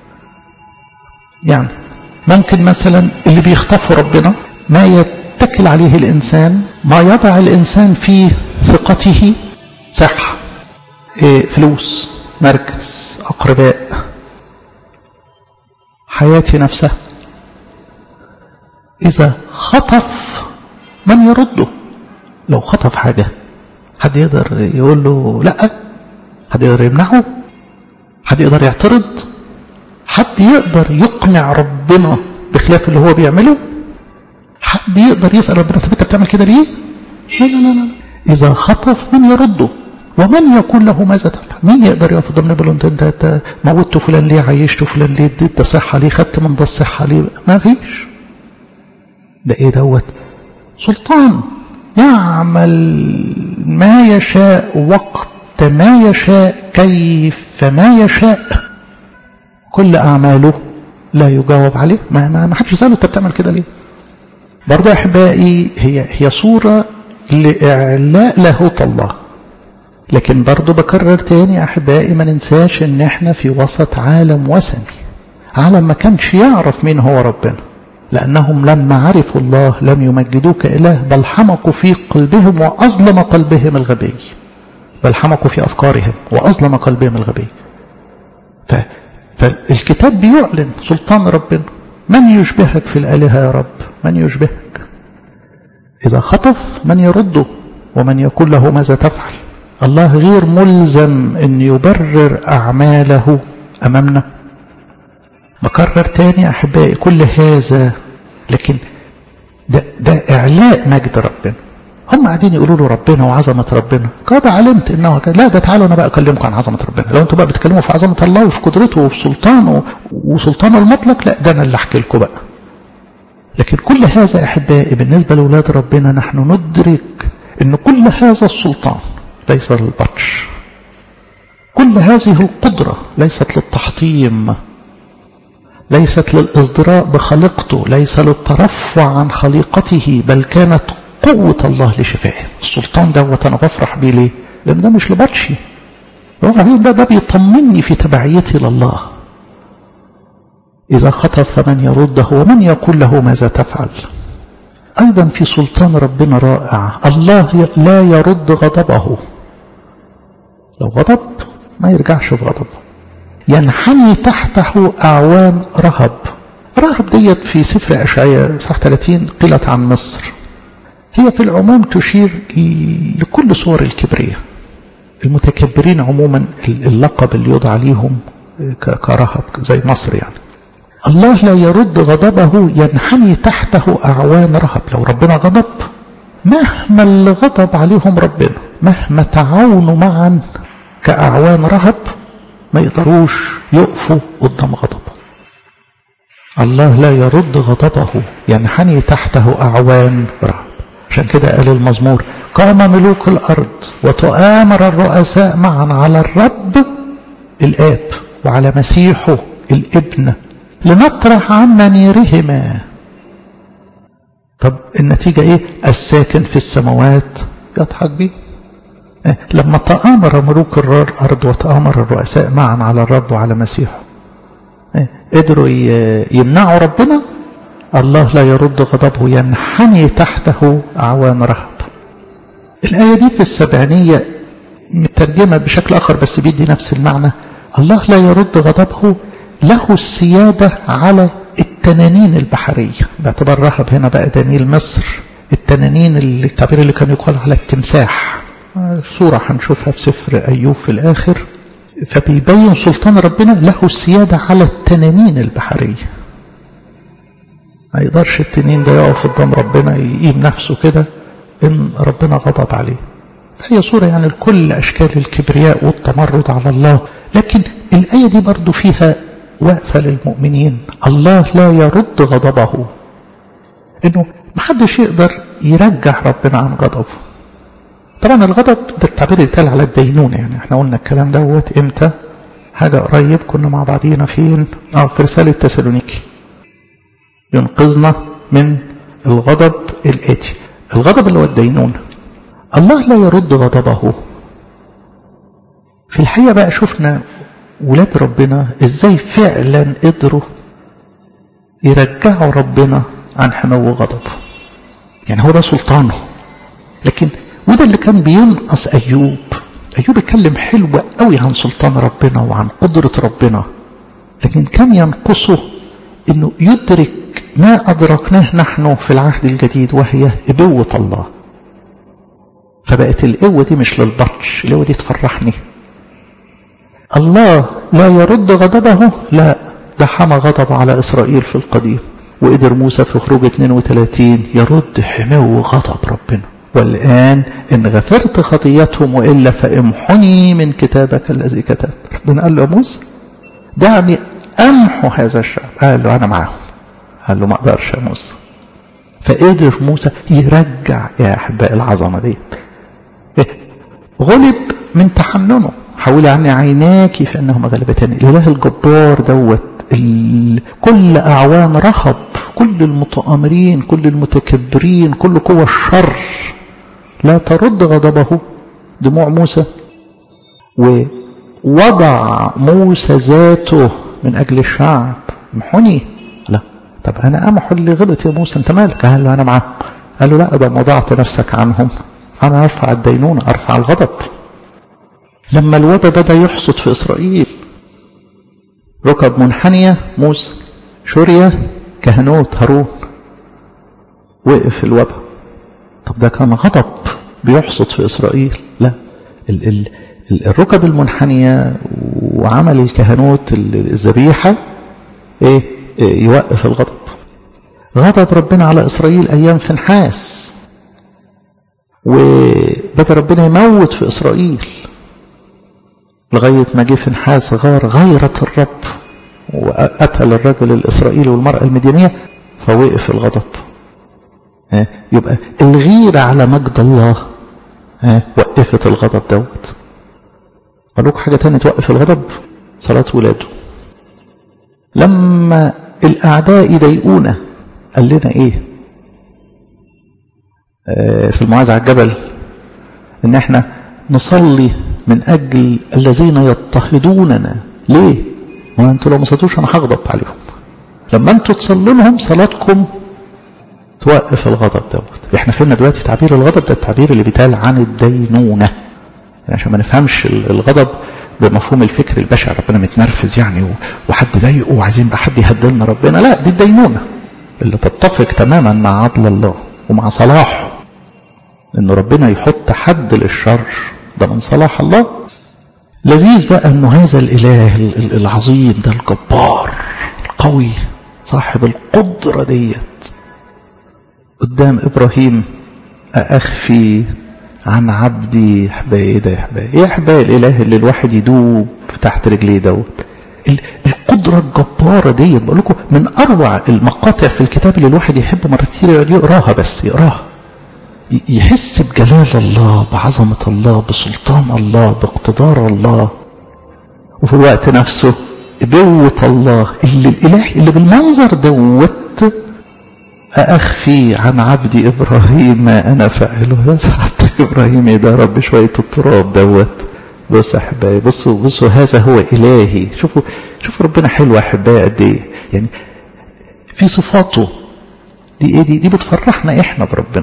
Speaker 1: يعني ممكن مثلا اللي بيخطفه ربنا ما يتكل عليه الإنسان ما يضع الإنسان في ثقته صحة إيه فلوس مركز أقرباء حياتي نفسها إذا خطف من يرده لو خطف حاجة حد يقدر يقول له لا حد يقدر يمنعه حد يقدر يعترض حد يقدر يقنع ربنا بخلاف اللي هو بيعمله حد يقدر يسأل ربنا طب انت بتعمل كده ليه لا لا لا لا إذا خطف من يرده ومن يقول له ماذا تفعل مين يقدر يقف ضمن يقول انت انت موتت فلان ليه عيشت فلان ليه اديت ده صحه ليه خدت من ده الصحه ليه ما فيش ده ايه دوت سلطان يعمل ما يشاء وقت ما يشاء كيف ما يشاء كل اعماله لا يجاوب عليه ما ما, ما حدش يساله انت بتعمل كده ليه برضه يا احبائي هي هي صوره لاعلاء لاهوت الله لكن برضه بكرر تاني يا احبائي ما ننساش ان احنا في وسط عالم وثني عالم ما كانش يعرف مين هو ربنا لانهم لما عرفوا الله لم يمجدوه كاله بل حمقوا في قلبهم واظلم قلبهم الغبي بل حمقوا في افكارهم واظلم قلبهم الغبي ف... فالكتاب بيعلن سلطان ربنا من يشبهك في الالهه يا رب من يشبهك اذا خطف من يرده ومن يقول له ماذا تفعل الله غير ملزم ان يبرر اعماله امامنا بكرر تاني احبائي كل هذا لكن ده, ده اعلاء مجد ربنا هم قاعدين يقولوا له ربنا وعظمة ربنا قد علمت انه كان لا ده تعالوا انا بقى اكلمكم عن عظمة ربنا لو انتوا بقى بتتكلموا في عظمة الله وفي قدرته وفي سلطانه وسلطانه المطلق لا ده انا اللي احكي لكم بقى لكن كل هذا احبائي بالنسبة لاولاد ربنا نحن ندرك ان كل هذا السلطان ليس للبطش كل هذه القدرة ليست للتحطيم ليست للازدراء بخليقته ليس للترفع عن خليقته بل كانت قوة الله لشفائه السلطان دوت أنا بفرح بيه ليه لأن ده مش لبطشي بفرح بيه ده, ده بيطمني في تبعيتي لله إذا خطف فمن يرده ومن يقول له ماذا تفعل أيضا في سلطان ربنا رائع الله لا يرد غضبه لو غضب ما يرجعش في غضب ينحني تحته أعوان رهب رهب ديت في سفر أشعياء صح 30 قيلت عن مصر هي في العموم تشير لكل صور الكبرية المتكبرين عموما اللقب اللي يوضع عليهم كرهب زي مصر يعني الله لا يرد غضبه ينحني تحته أعوان رهب لو ربنا غضب مهما اللي غضب عليهم ربنا مهما تعاونوا معا كأعوان رهب ما يقدروش يقفوا قدام غضبه الله لا يرد غضبه ينحني تحته أعوان رهب عشان كده قال المزمور قام ملوك الأرض وتؤامر الرؤساء معا على الرب الآب وعلى مسيحه الابن لنطرح عن منيرهما طب النتيجة ايه الساكن في السماوات يضحك بيه إيه؟ لما تآمر ملوك الأرض وتآمر الرؤساء معا على الرب وعلى مسيحه إيه؟ قدروا يمنعوا ربنا الله لا يرد غضبه ينحني تحته أعوان رهب الآية دي في السبعينية مترجمة بشكل آخر بس بيدي نفس المعنى الله لا يرد غضبه له السيادة على التنانين البحرية باعتبار رهب هنا بقى دنيل مصر التنانين اللي التعبير اللي كان يقال على التمساح صورة هنشوفها في سفر أيوب في الآخر فبيبين سلطان ربنا له السيادة على التنانين البحرية ما يقدرش التنين ده يقف قدام ربنا يقيم نفسه كده إن ربنا غضب عليه فهي صورة يعني لكل أشكال الكبرياء والتمرد على الله لكن الآية دي برضو فيها وقفة للمؤمنين الله لا يرد غضبه إنه محدش يقدر يرجع ربنا عن غضبه طبعا الغضب ده التعبير اللي اتقال على الدينونة يعني احنا قلنا الكلام دوت امتى حاجة قريب كنا مع بعضينا فين اه في رسالة تسالونيكي ينقذنا من الغضب الآتي الغضب اللي هو الدينونة الله لا يرد غضبه في الحقيقة بقى شفنا ولاد ربنا ازاي فعلا قدروا يرجعوا ربنا عن حمو غضبه يعني هو ده سلطانه لكن وده اللي كان بينقص أيوب أيوب اتكلم حلو قوي عن سلطان ربنا وعن قدرة ربنا لكن كان ينقصه انه يدرك ما أدركناه نحن في العهد الجديد وهي إبوة الله فبقت القوة دي مش للبطش القوة دي تفرحني الله لا يرد غضبه لا ده حمى غضب على إسرائيل في القديم وقدر موسى في خروج 32 يرد حمو غضب ربنا والآن إن غفرت خطيتهم وإلا فامحني من كتابك الذي كتبت ربنا قال له يا موسى دعني أمحو هذا الشعب قال له أنا معاهم قال له ما أقدرش يا موسى فقدر موسى يرجع يا أحباء العظمة دي غلب من تحننه حولي عني عيناك فإنهما غلبتني الإله الجبار دوت كل أعوان رهب كل المتآمرين كل المتكبرين كل قوى الشر لا ترد غضبه دموع موسى ووضع موسى ذاته من أجل الشعب محني لا طب أنا أمحو اللي غلط يا موسى أنت مالك قال له أنا معاه قال له لا ده وضعت نفسك عنهم أنا أرفع الدينونة أرفع الغضب لما الوبا بدأ يحصد في إسرائيل ركب منحنية موسى شورية كهنوت هارون وقف الوبا طب ده كان غضب بيحصد في إسرائيل لا ال ال الركب المنحنية وعمل الكهنوت الذبيحة إيه, إيه يوقف الغضب غضب ربنا على إسرائيل أيام فنحاس وبدأ ربنا يموت في إسرائيل لغاية ما جه فنحاس غار غيرة الرب وقتل الرجل الإسرائيلي والمرأة المدينية فوقف الغضب يبقى الغيرة على مجد الله وقفت الغضب دوت قال لكم حاجة تانية توقف الغضب صلاة ولاده لما الأعداء يضايقونا قال لنا إيه في المعاذ على الجبل إن إحنا نصلي من أجل الذين يضطهدوننا ليه؟ ما أنتوا لو ما صلتوش أنا هغضب عليهم لما أنتوا تصلوا لهم صلاتكم توقف الغضب دوت احنا فهمنا دلوقتي تعبير الغضب ده التعبير اللي بيتقال عن الدينونة يعني عشان ما نفهمش الغضب بمفهوم الفكر البشري ربنا متنرفز يعني وحد ضايقه وعايزين بقى حد يهدلنا ربنا لا دي الدينونة اللي تتفق تماما مع عدل الله ومع صلاحه ان ربنا يحط حد للشر ده من صلاح الله لذيذ بقى انه هذا الاله العظيم ده الجبار القوي صاحب القدرة ديت قدام ابراهيم اخفي عن عبدي احبائي ايه ده يا احبائي ايه احبائي الاله اللي الواحد يدوب تحت رجليه دوت القدرة الجبارة ديت بقول لكم من اروع المقاطع في الكتاب اللي الواحد يحب مرات كتير يقعد يقراها بس يقراها يحس بجلال الله بعظمة الله بسلطان الله باقتدار الله وفي الوقت نفسه قوة الله اللي الاله اللي بالمنظر دوت أخفي عن عبدي إبراهيم ما أنا فاعله فحتى إبراهيم يا رب شوية التراب دوت بص أحبائي بصوا بصوا هذا هو إلهي شوفوا شوفوا ربنا حلو أحبائي قد إيه يعني في صفاته دي إيه دي دي بتفرحنا إحنا بربنا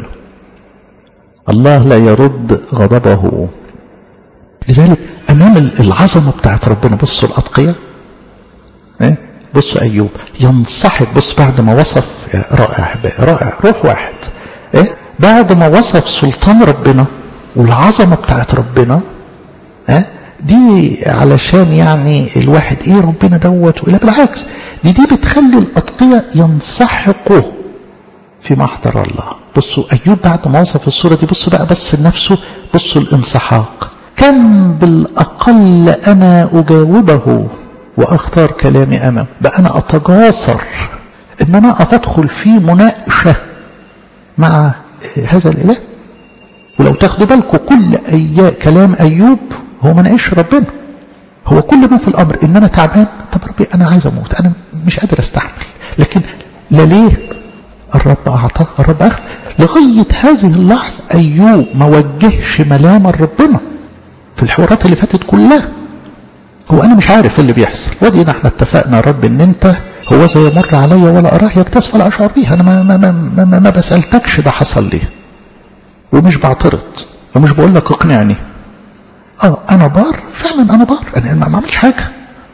Speaker 1: الله لا يرد غضبه لذلك أمام العظمة بتاعت ربنا بصوا الأتقية إيه؟ بصوا أيوب ينصحك بص بعد ما وصف رائع أحبائي رائع روح واحد إيه؟ بعد ما وصف سلطان ربنا والعظمة بتاعت ربنا إيه؟ دي علشان يعني الواحد ايه ربنا دوت ولا بالعكس دي دي بتخلي الأتقية ينسحقوا في محضر الله بصوا أيوب بعد ما وصف الصورة دي بصوا بقى بس لنفسه بصوا الانسحاق كم بالأقل أنا أجاوبه واختار كلامي امام بقى انا اتجاسر ان انا اقف ادخل في مناقشه مع هذا الاله ولو تاخدوا بالكم كل أي كلام ايوب هو ما ناقش ربنا هو كل ما في الامر ان انا تعبان طب ربي انا عايز اموت انا مش قادر استحمل لكن لا ليه الرب اعطى الرب اخذ لغايه هذه اللحظه ايوب ما وجهش ملام ربنا في الحوارات اللي فاتت كلها هو انا مش عارف اللي بيحصل ودينا احنا اتفقنا يا رب ان انت هو زي يمر عليا ولا اراه يكتسف ولا اشعر بيه انا ما, ما, ما, ما, ما بسالتكش ده حصل ليه ومش بعترض ومش بقول لك اقنعني اه انا بار فعلا انا بار انا ما عملتش حاجه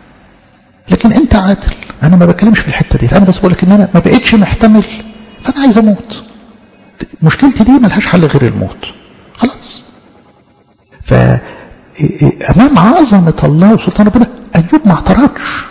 Speaker 1: لكن انت عادل انا ما بتكلمش في الحته دي انا بس بقول لك ان انا ما بقتش محتمل فانا عايز اموت مشكلتي دي ملهاش حل غير الموت خلاص ف امام عظمه الله وسلطان ربنا ايوب ما اعترضش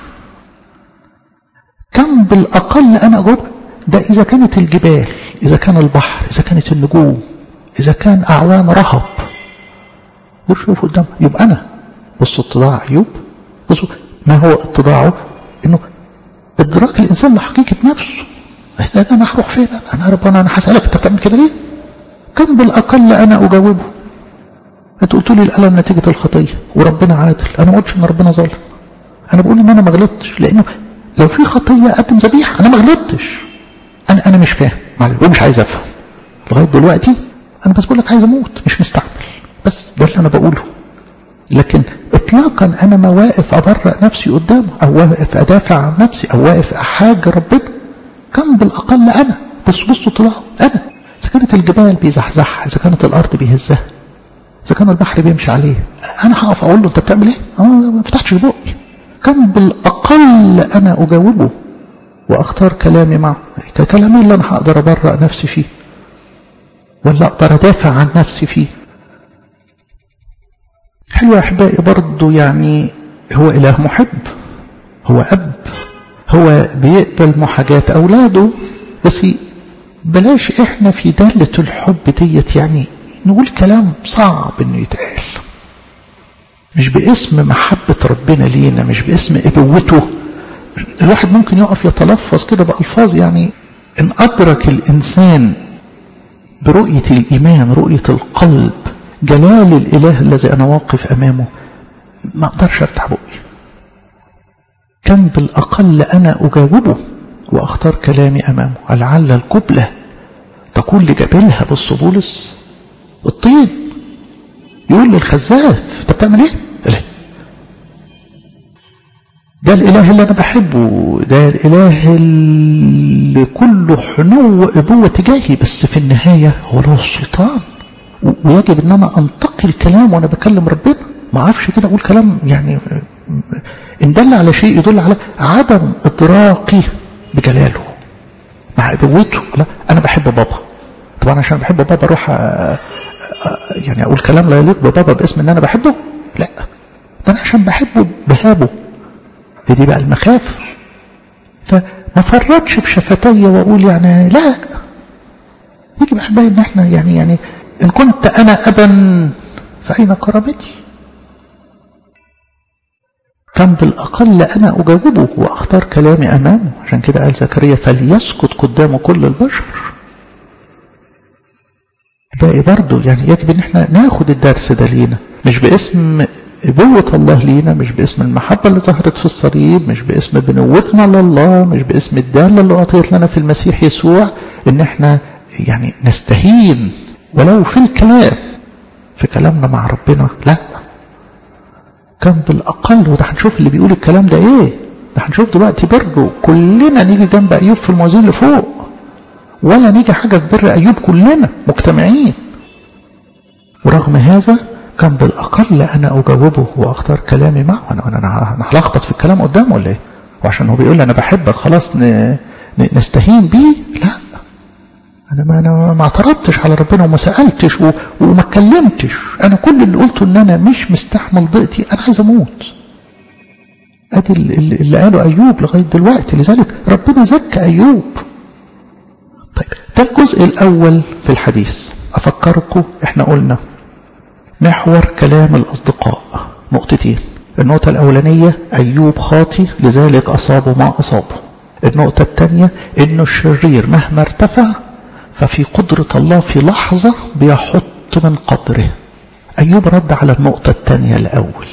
Speaker 1: كم بالاقل انا اجاوب ده اذا كانت الجبال اذا كان البحر اذا كانت النجوم اذا كان اعوان رهب دول شوفوا قدام يبقى انا بصوا اتضاع ايوب بصوا ما هو اتضاعه انه ادراك الانسان لحقيقه نفسه انا هروح فين انا ربنا انا هسالك انت بتعمل كده ليه كم بالاقل انا اجاوبه انت قلت لي الالم نتيجه الخطيه وربنا عادل انا ما قلتش ان ربنا ظالم انا بقول ان انا ما غلطتش لانه لو في خطيه اقدم ذبيحه انا ما غلطتش انا انا مش فاهم معلش ومش عايز افهم لغايه دلوقتي انا بس بقول لك عايز اموت مش مستعمل بس ده اللي انا بقوله لكن اطلاقا انا ما واقف ابرأ نفسي قدامه او واقف ادافع عن نفسي او واقف احاج ربنا كم بالاقل انا بص بصوا طلعوا انا اذا كانت الجبال بيزحزحها اذا كانت الارض بيهزها اذا كان البحر بيمشي عليه انا هقف اقول له انت بتعمل ايه اه ما فتحتش بقي كم بالاقل انا اجاوبه واختار كلامي معه كلامي اللي انا هقدر ابرأ نفسي فيه ولا اقدر ادافع عن نفسي فيه حلو يا احبائي برضه يعني هو اله محب هو اب هو بيقبل محاجات اولاده بس بلاش احنا في دالة الحب ديت يعني نقول كلام صعب انه يتقال مش باسم محبة ربنا لينا مش باسم ابوته الواحد ممكن يقف يتلفظ كده بألفاظ يعني ان ادرك الانسان برؤية الايمان رؤية القلب جلال الاله الذي انا واقف امامه ما اقدرش افتح بقي كم بالاقل انا اجاوبه واختار كلامي امامه لعل القبلة تكون لجبلها بص بولس الطين يقول للخزاف انت بتعمل ايه لا ده الاله اللي انا بحبه ده الاله اللي كله حنو وابوه تجاهي بس في النهايه هو له السلطان ويجب ان انا انتقم افتكر الكلام وانا بكلم ربنا ما اعرفش كده اقول كلام يعني ان دل على شيء يدل على عدم ادراكي بجلاله مع قوته لا انا بحب بابا طبعا عشان بحب بابا اروح يعني اقول كلام لا يليق ببابا باسم ان انا بحبه لا ده انا عشان بحبه بهابه هي دي بقى المخاف فما فرطش بشفتي واقول يعني لا يجب احبائي ان احنا يعني يعني ان كنت انا ابا فاين كرامتي كان بالاقل انا اجاوبه واختار كلامي امامه عشان كده قال زكريا فليسكت قدام كل البشر باقي برضه يعني يجب ان احنا ناخد الدرس ده لينا مش باسم ابوة الله لينا مش باسم المحبة اللي ظهرت في الصليب مش باسم بنوتنا لله مش باسم الدالة اللي أعطيت لنا في المسيح يسوع ان احنا يعني نستهين ولو في الكلام في كلامنا مع ربنا لا كان بالأقل وده هنشوف اللي بيقول الكلام ده ايه ده هنشوف دلوقتي بره كلنا نيجي جنب أيوب في الموازين اللي فوق ولا نيجي حاجة في بر أيوب كلنا مجتمعين ورغم هذا كان بالأقل أنا أجاوبه وأختار كلامي معه أنا أنا أنا هلخبط في الكلام قدامه ولا إيه؟ وعشان هو بيقول لي أنا بحبك خلاص ن... نستهين بيه لا أنا ما أنا ما اعترضتش على ربنا وما سألتش و... وما اتكلمتش أنا كل اللي قلته إن أنا مش مستحمل ضيقتي أنا عايز أموت أدي اللي, اللي قاله أيوب لغاية دلوقتي لذلك ربنا زكى أيوب طيب ده الجزء الأول في الحديث أفكركم إحنا قلنا محور كلام الأصدقاء نقطتين النقطة الأولانية أيوب خاطي لذلك أصابه ما أصابه النقطة الثانية إنه الشرير مهما ارتفع ففي قدرة الله في لحظة بيحط من قدره أيوب رد على النقطة الثانية الأول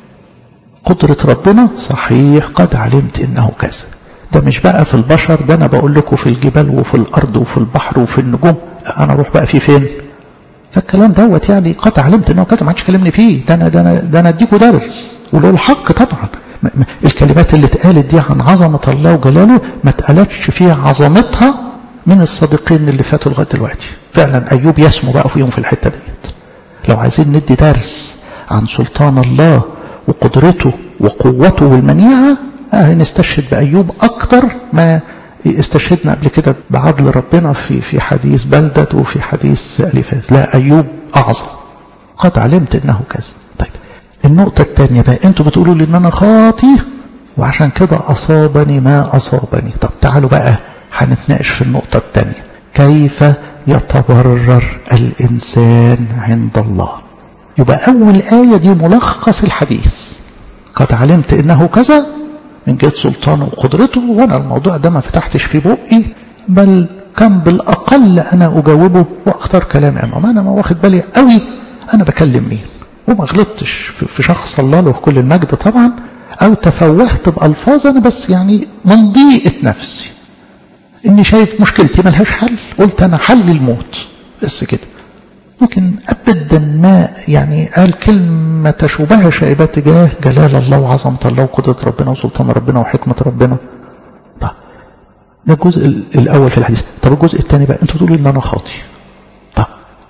Speaker 1: قدرة ربنا صحيح قد علمت إنه كذا ده مش بقى في البشر ده أنا بقول لكم في الجبال وفي الأرض وفي البحر وفي النجوم أنا أروح بقى في فين فالكلام دوت يعني قد علمت انه كذا ما حدش كلمني فيه ده انا ده انا ده انا اديكوا درس وله الحق طبعا الكلمات اللي اتقالت دي عن عظمه الله وجلاله ما اتقالتش فيها عظمتها من الصديقين اللي فاتوا لغايه دلوقتي فعلا ايوب يسمو بقى فيهم في الحته ديت لو عايزين ندي درس عن سلطان الله وقدرته وقوته والمنيعه هنستشهد بايوب اكتر ما استشهدنا قبل كده بعدل ربنا في في حديث بلدد وفي حديث أليفاز لا أيوب أعظم قد علمت إنه كذا طيب النقطة الثانية بقى أنتوا بتقولوا لي إن أنا خاطي وعشان كده أصابني ما أصابني طب تعالوا بقى هنتناقش في النقطة الثانية كيف يتبرر الإنسان عند الله يبقى أول آية دي ملخص الحديث قد علمت إنه كذا من جهة سلطانه وقدرته وأنا الموضوع ده ما فتحتش في بقي بل كان بالأقل أنا أجاوبه وأختار كلام أمامه أنا ما واخد بالي قوي أنا بكلم مين وما غلطتش في شخص الله له كل المجد طبعا أو تفوهت بألفاظ أنا بس يعني من ضيقة نفسي إني شايف مشكلتي ملهاش حل قلت أنا حل الموت بس كده لكن أبدا ما يعني قال كلمة تشوبها شائبة تجاه جلال الله وعظمة الله وقدرة ربنا وسلطان ربنا وحكمة ربنا طب ده الجزء الأول في الحديث طب الجزء الثاني بقى أنتوا تقولوا إن أنا خاطي طب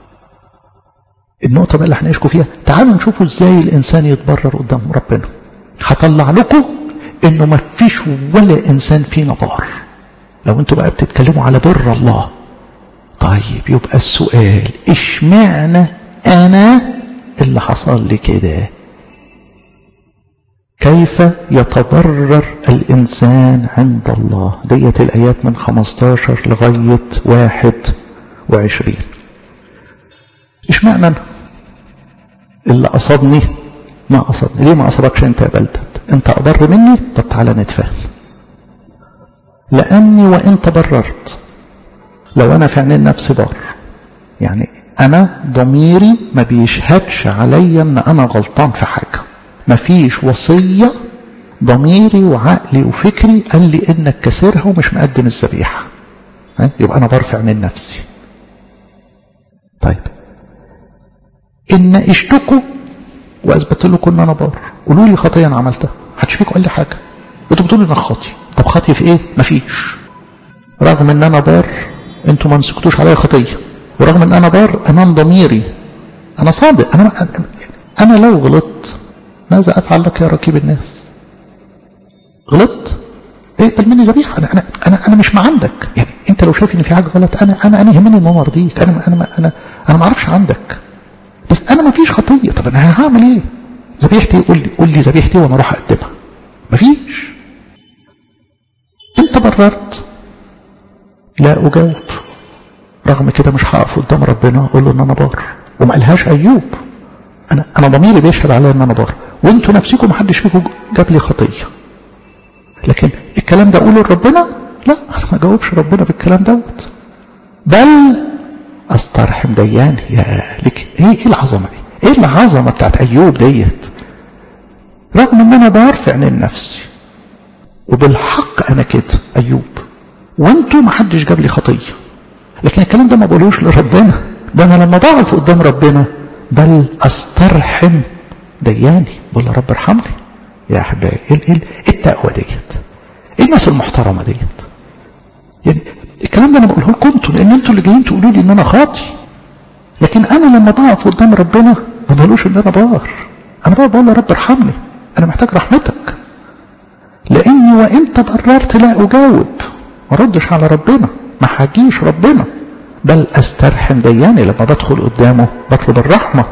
Speaker 1: النقطة بقى اللي هنعيشكم فيها تعالوا نشوفوا إزاي الإنسان يتبرر قدام ربنا هطلع لكم إنه ما فيش ولا إنسان فينا بار لو أنتوا بقى بتتكلموا على بر الله طيب يبقى السؤال اشمعنى انا اللي حصل لي كده كيف يتضرر الانسان عند الله ديت الايات من 15 لغايه 21 اشمعنى انا اللي اصابني ما اصابني ليه ما اصابكش انت يا بلدت انت اضر مني طب تعالى نتفاهم لاني وان تبررت لو انا في عينين نفسي بار يعني انا ضميري ما بيشهدش عليا ان انا غلطان في حاجه ما فيش وصيه ضميري وعقلي وفكري قال لي انك كسرها ومش مقدم الذبيحه يبقى انا برفع عينين نفسي طيب ان ناقشتكم واثبت لكم ان انا بار قولوا لي خطيه انا عملتها محدش فيكم قال لي حاجه انتوا بتقولوا انك خاطي طب خاطي في ايه مفيش رغم ان انا بار انتوا ما مسكتوش عليا خطيه ورغم ان انا بار امام ضميري انا صادق انا انا لو غلطت ماذا افعل لك يا ركيب الناس غلطت اقبل مني ذبيحه انا انا انا انا مش ما عندك يعني انت لو شايف ان في حاجه غلط انا انا انا يهمني ان انا ارضيك انا انا انا انا ما اعرفش عندك بس انا ما فيش خطيه طب انا هعمل ايه ذبيحتي قول لي قول لي ذبيحتي وانا اروح اقدمها ما فيش انت بررت لا اجاوب رغم كده مش هقف قدام ربنا اقول له ان انا بار وما قالهاش ايوب انا انا ضميري بيشهد عليا ان انا بار وانتوا نفسكم ما حدش فيكم جاب لي خطيه لكن الكلام ده اقوله لربنا لا انا ما جاوبش ربنا بالكلام دوت بل استرحم ديان يا لك ايه ايه العظمه دي ايه العظمه بتاعت ايوب ديت رغم ان انا بعرف عن نفسي وبالحق انا كده ايوب وانتوا ما حدش جاب لي خطيه لكن الكلام ده ما بقولوش لربنا ده انا لما بقف قدام ربنا بل استرحم دياني بقول يا رب ارحمني يا احبائي ايه ايه التقوى ديت ايه الناس المحترمه ديت يعني الكلام ده انا بقوله لكم انتوا لان انتوا اللي جايين تقولوا لي ان انا خاطي لكن انا لما بقف قدام ربنا ما بقولوش ان انا بار انا بقى بقول يا رب ارحمني انا محتاج رحمتك لاني وانت بررت لا اجاوب ما ردش على ربنا ما حاجيش ربنا بل استرحم دياني لما بدخل قدامه بطلب الرحمه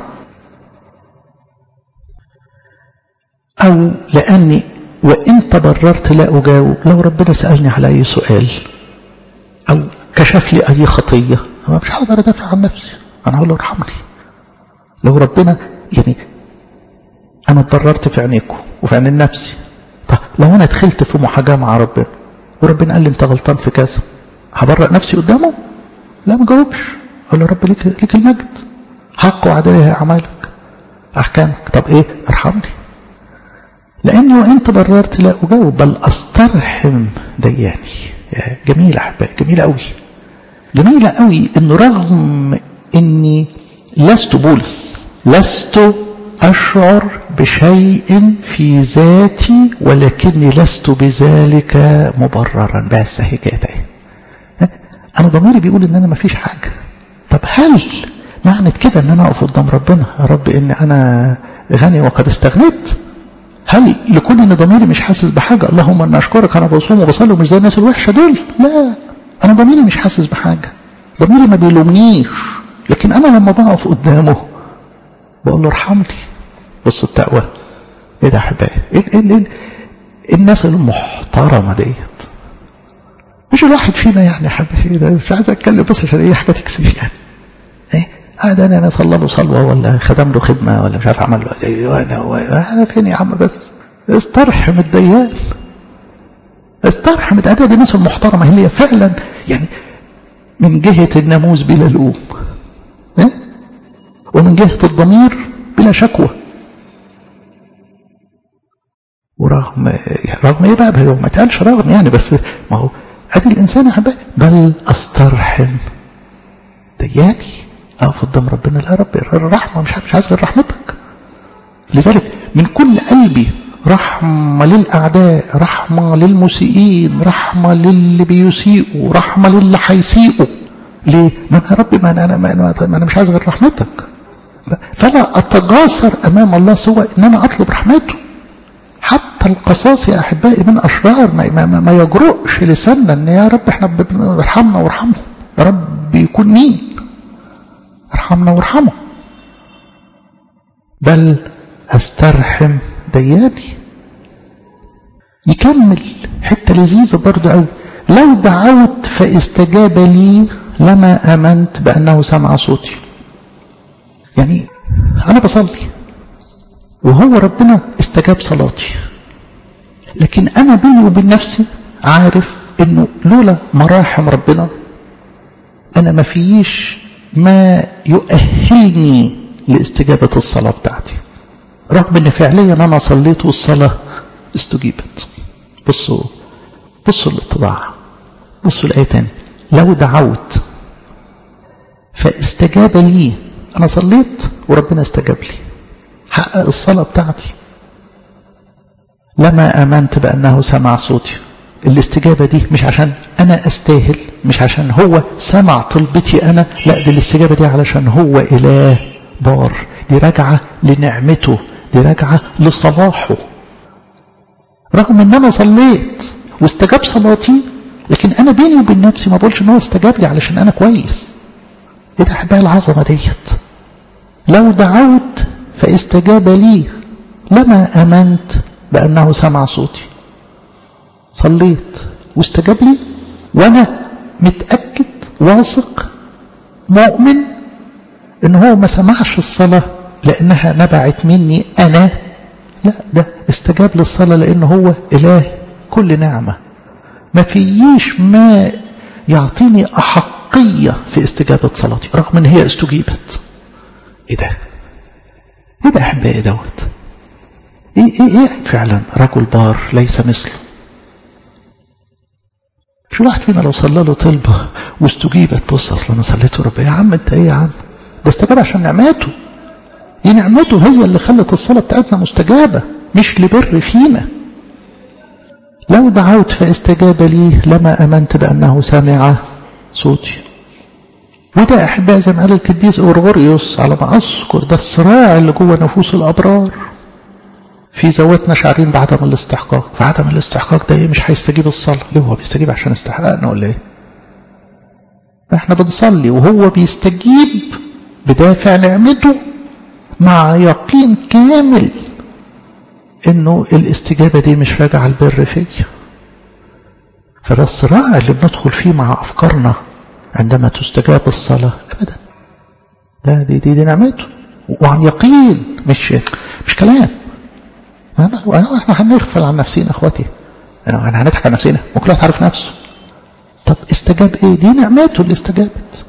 Speaker 1: او لاني وإن تبررت لا أجاوب لو ربنا سألني على أي سؤال أو كشف لي أي خطية أنا مش هقدر أدافع عن نفسي أنا هقول له ارحمني لو ربنا يعني أنا اتضررت في عينيكم وفي عين نفسي طب لو أنا دخلت في محاجاة مع ربنا وربنا قال لي أنت غلطان في كذا هبرأ نفسي قدامه؟ لا ما جاوبش أقول له رب ليك ليك المجد حق وعدالة أعمالك أحكامك طب إيه؟ ارحمني لأني وإن تبررت لا أجاوب بل أسترحم دياني جميلة أحبائي جميلة أوي جميلة أوي إنه رغم إني لست بولس لست أشعر بشيء في ذاتي ولكني لست بذلك مبررا بس حكايتي أنا ضميري بيقول إن أنا ما فيش حاجة طب هل معنى كده إن أنا أقف قدام ربنا يا رب إن أنا غني وقد استغنيت هل لكون ان ضميري مش حاسس بحاجه اللهم انا اشكرك انا بصوم وبصلي ومش زي الناس الوحشه دول لا انا ضميري مش حاسس بحاجه ضميري ما بيلومنيش لكن انا لما بقف قدامه بقول له ارحمني بصوا التقوى ايه ده يا احبائي إيه, إيه, إيه الناس المحترمه ديت مش الواحد فينا يعني يا حبايبي ده مش عايز اتكلم بس عشان ايه حاجه تكسف يعني ايه هذا انا صلى له صلوه ولا خدم له خدمه ولا مش عارف عمل له ايه وانا انا فين يا عم بس استرحم الديان استرحم الديان دي الناس المحترمه اللي هي فعلا يعني من جهه الناموس بلا لوم إيه؟ ومن جهه الضمير بلا شكوى ورغم رغم ايه بقى ما تقالش رغم يعني بس ما هو ادي الانسان يا حبايبي بل استرحم دياني اقف قدام ربنا لا رب الرحمه مش مش عايز غير رحمتك لذلك من كل قلبي رحمة للأعداء رحمة للمسيئين رحمة للي بيسيئوا رحمة للي هيسيئوا ليه؟ ما أنا ربي ما أنا, ما أنا, ما أنا مش عايز غير رحمتك فلا أتجاسر أمام الله سوى إن أنا أطلب رحمته حتى القصاص يا أحبائي من أشرار ما, ما, ما يجرؤش لساننا إن يا رب إحنا ارحمنا وارحمه يا رب يكون مين ارحمنا وارحمه بل استرحم دياني يكمل حتة لذيذة برضو قوي لو دعوت فاستجاب لي لما آمنت بأنه سمع صوتي يعني أنا بصلي وهو ربنا استجاب صلاتي لكن أنا بيني وبين نفسي عارف إنه لولا مراحم ربنا أنا ما فيش ما يؤهلني لاستجابة الصلاة بتاعتي رغم ان فعليا انا صليت والصلاة استجيبت بصوا بصوا الاتضاع بصوا الآية تاني لو دعوت فاستجاب لي انا صليت وربنا استجاب لي حقق الصلاة بتاعتي لما امنت بانه سمع صوتي الاستجابة دي مش عشان انا استاهل مش عشان هو سمع طلبتي انا لا دي الاستجابة دي علشان هو اله بار دي راجعة لنعمته دي راجعة لصلاحه رغم ان انا صليت واستجاب صلاتي لكن انا بيني وبين نفسي ما بقولش ان هو استجاب لي علشان انا كويس ايه ده احبها العظمة ديت لو دعوت فاستجاب لي لما امنت بانه سمع صوتي صليت واستجاب لي وانا متأكد واثق مؤمن ان هو ما سمعش الصلاة لانها نبعت مني انا لا ده استجاب للصلاة لانه هو اله كل نعمة ما فيش ما يعطيني احقية في استجابة صلاتي رغم ان هي استجيبت ايه ده ايه ده احبائي دوت ايه ايه ايه فعلا رجل بار ليس مثله شو واحد فينا لو صلى له طلبة واستجيبت بص اصلا انا صليت رب يا عم انت ايه يا عم ده استجاب عشان نعمته دي نعمته هي اللي خلت الصلاة بتاعتنا مستجابة مش لبر فينا لو دعوت فاستجاب لي لما امنت بانه سمع صوتي وده احبائي زي ما قال القديس اورغوريوس على ما اذكر ده الصراع اللي جوه نفوس الابرار في ذواتنا شعرين بعدم الاستحقاق فعدم الاستحقاق ده ايه مش هيستجيب الصلاة ليه هو بيستجيب عشان استحقاقنا ولا ايه احنا بنصلي وهو بيستجيب بدافع نعمته مع يقين كامل انه الاستجابة دي مش راجعة البر فيا فده الصراع اللي بندخل فيه مع افكارنا عندما تستجاب الصلاة ابدا لا دي دي, دي نعمته وعن يقين مش مش كلام احنا هنغفل عن نفسنا اخواتي انا هنضحك على نفسنا وكل واحد عارف نفسه طب استجاب ايه دي نعمته اللي استجابت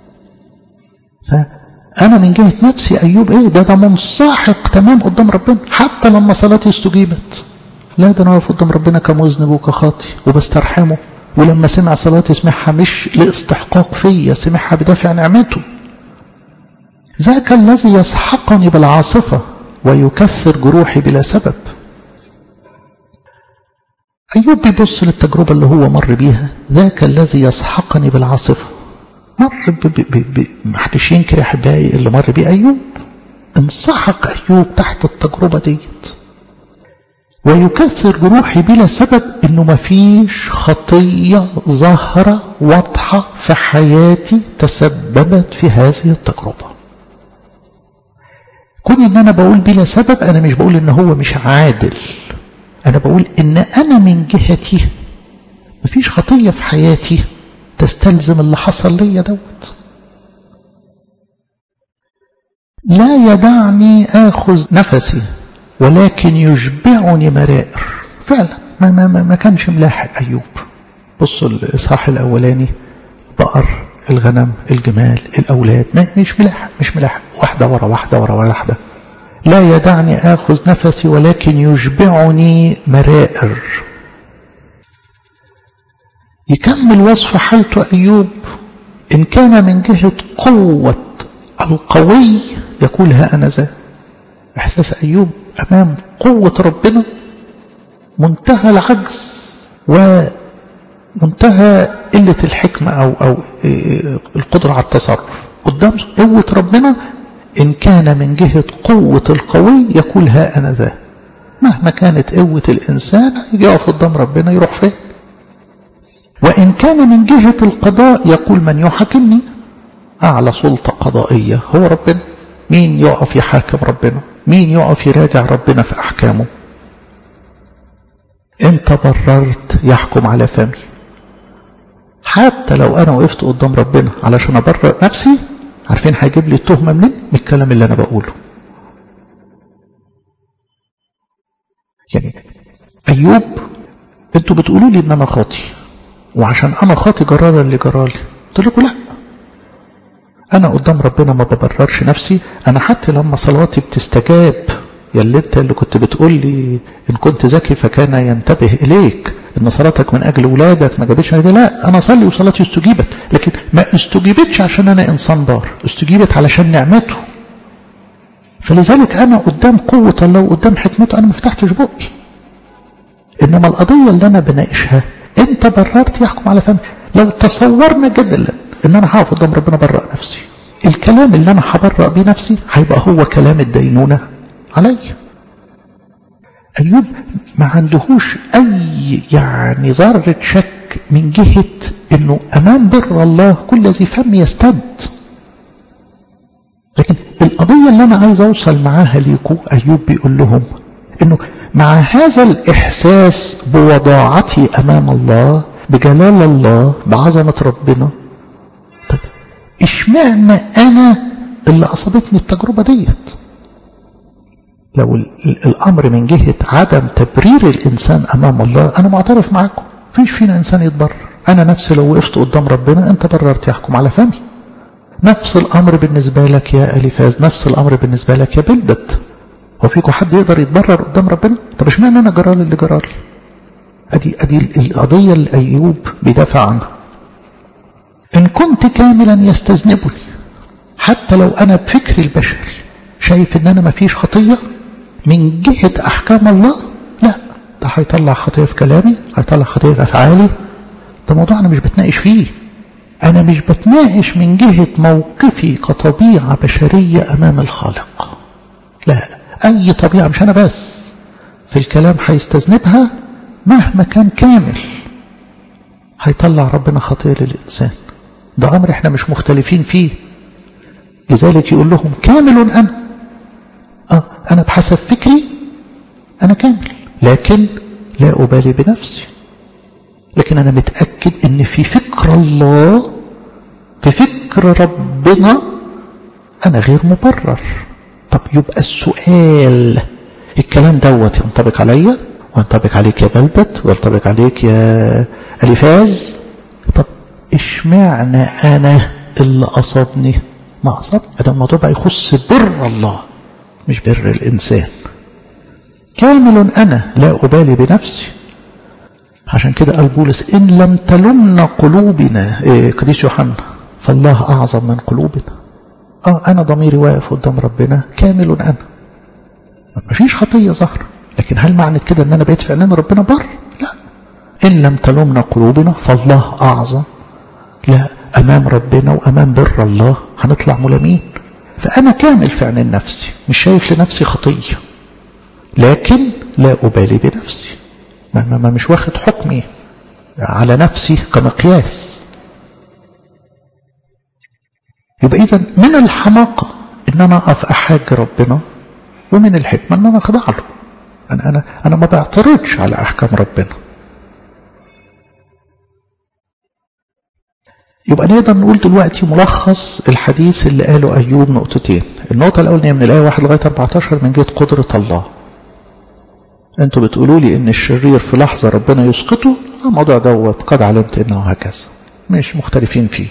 Speaker 1: فانا من جهه نفسي ايوب ايه ده ده منسحق تمام قدام ربنا حتى لما صلاتي استجيبت لا ده انا واقف قدام ربنا كمذنب وكخاطي وبسترحمه ولما سمع صلاتي سمعها مش لاستحقاق فيا سمعها بدافع نعمته ذاك الذي يسحقني بالعاصفه ويكثر جروحي بلا سبب أيوب بيبص للتجربة اللي هو مر بيها ذاك الذي يسحقني بالعاصفة مر محدش ينكر يا أحبائي اللي مر بيه أيوب انسحق أيوب تحت التجربة ديت ويكثر جروحي بلا سبب انه مفيش خطية ظاهرة واضحة في حياتي تسببت في هذه التجربة كون ان انا بقول بلا سبب انا مش بقول ان هو مش عادل انا بقول ان انا من جهتي مفيش خطية في حياتي تستلزم اللي حصل ليا دوت لا يدعني اخذ نفسي ولكن يشبعني مرائر فعلا ما, ما, ما, ما كانش ملاحق ايوب بصوا الاصحاح الاولاني بقر الغنم الجمال الأولاد ما مش ملاحق مش ملاحق واحدة ورا واحدة ورا واحدة لا يدعني آخذ نفسي ولكن يشبعني مرائر يكمل وصف حالته أيوب إن كان من جهة قوة القوي يقول ها أنا ذا إحساس أيوب أمام قوة ربنا منتهى العجز و منتهى قلة الحكمة أو, أو القدرة على التصرف قدام قوة ربنا إن كان من جهة قوة القوي يقول ها أنا ذا مهما كانت قوة الإنسان يجي يقف قدام ربنا يروح فين وإن كان من جهة القضاء يقول من يحاكمني أعلى سلطة قضائية هو ربنا مين يقف يحاكم ربنا مين يقف يراجع ربنا في أحكامه انت بررت يحكم على فمي حتى لو انا وقفت قدام ربنا علشان ابرر نفسي عارفين هيجيب لي التهمه منين من الكلام اللي انا بقوله يعني ايوب انتوا بتقولوا لي ان انا خاطي وعشان انا خاطي جرار اللي جرالي قلت لكم لا انا قدام ربنا ما ببررش نفسي انا حتى لما صلاتي بتستجاب يا اللي انت اللي كنت بتقول لي ان كنت ذكي فكان ينتبه اليك ان صلاتك من اجل ولادك ما جابتش نتيجه لا انا اصلي وصلاتي استجيبت لكن ما استجيبتش عشان انا انسان بار استجيبت علشان نعمته فلذلك انا قدام قوه الله وقدام حكمته انا ما فتحتش بقي انما القضيه اللي انا بناقشها انت بررت يحكم على فمي لو تصورنا جدلا ان انا هقف قدام ربنا برأ نفسي الكلام اللي انا هبرأ بيه نفسي هيبقى هو كلام الدينونة علي ايوب ما عندهوش اي يعني ذرة شك من جهة انه امام بر الله كل ذي فم يستد لكن القضية اللي انا عايز اوصل معاها ليكم ايوب بيقول لهم انه مع هذا الاحساس بوضاعتي امام الله بجلال الله بعظمة ربنا طب اشمعنى انا اللي اصابتني التجربة ديت لو الامر من جهة عدم تبرير الانسان امام الله انا معترف معاكم فيش فينا انسان يتبرر انا نفسي لو وقفت قدام ربنا انت بررت يحكم على فمي نفس الامر بالنسبة لك يا اليفاز نفس الامر بالنسبة لك يا بلدت هو فيكم حد يقدر يتبرر قدام ربنا طب اشمعنى انا جرالي اللي جرالي ادي ادي القضية اللي ايوب بيدافع عنها ان كنت كاملا يستذنبني حتى لو انا بفكري البشري شايف ان انا ما فيش خطية من جهة احكام الله لا ده هيطلع خطية في كلامي هيطلع خطية في افعالي ده موضوع انا مش بتناقش فيه انا مش بتناقش من جهة موقفي كطبيعة بشرية امام الخالق لا لا اي طبيعة مش انا بس في الكلام هيستذنبها مهما كان كامل هيطلع ربنا خطية للإنسان ده أمر احنا مش مختلفين فيه لذلك يقول لهم كامل أنا آه أنا بحسب فكري أنا كامل لكن لا أبالي بنفسي لكن أنا متأكد أن في فكر الله في فكر ربنا أنا غير مبرر طب يبقى السؤال الكلام دوت ينطبق عليا وينطبق عليك يا بلدت وينطبق عليك يا ألفاز طب اشمعنى أنا اللي أصابني ما أصاب ده الموضوع بقى يخص بر الله مش بر الإنسان كامل أنا لا أبالي بنفسي عشان كده قال بولس إن لم تلمنا قلوبنا إيه قديس يوحنا فالله أعظم من قلوبنا آه أنا ضميري واقف قدام ربنا كامل أنا مفيش خطية ظهر لكن هل معنى كده ان انا بقيت في عينين ربنا بر لا ان لم تلومنا قلوبنا فالله اعظم لا امام ربنا وامام بر الله هنطلع ملامين فانا كامل في عينين نفسي مش شايف لنفسي خطيه لكن لا ابالي بنفسي ما, ما, ما مش واخد حكمي على نفسي كمقياس يبقى اذا من الحماقه ان انا اقف احاج ربنا ومن الحكمه ان انا اخضع له أنا, أنا, أنا ما بعترضش على أحكام ربنا يبقى نقدر نقول دلوقتي ملخص الحديث اللي قاله أيوب نقطتين النقطة الأولانية من الآية 1 لغاية 14 من جهة قدرة الله أنتوا بتقولوا لي إن الشرير في لحظة ربنا يسقطه الموضوع دوت قد علمت إنه هكذا مش مختلفين فيه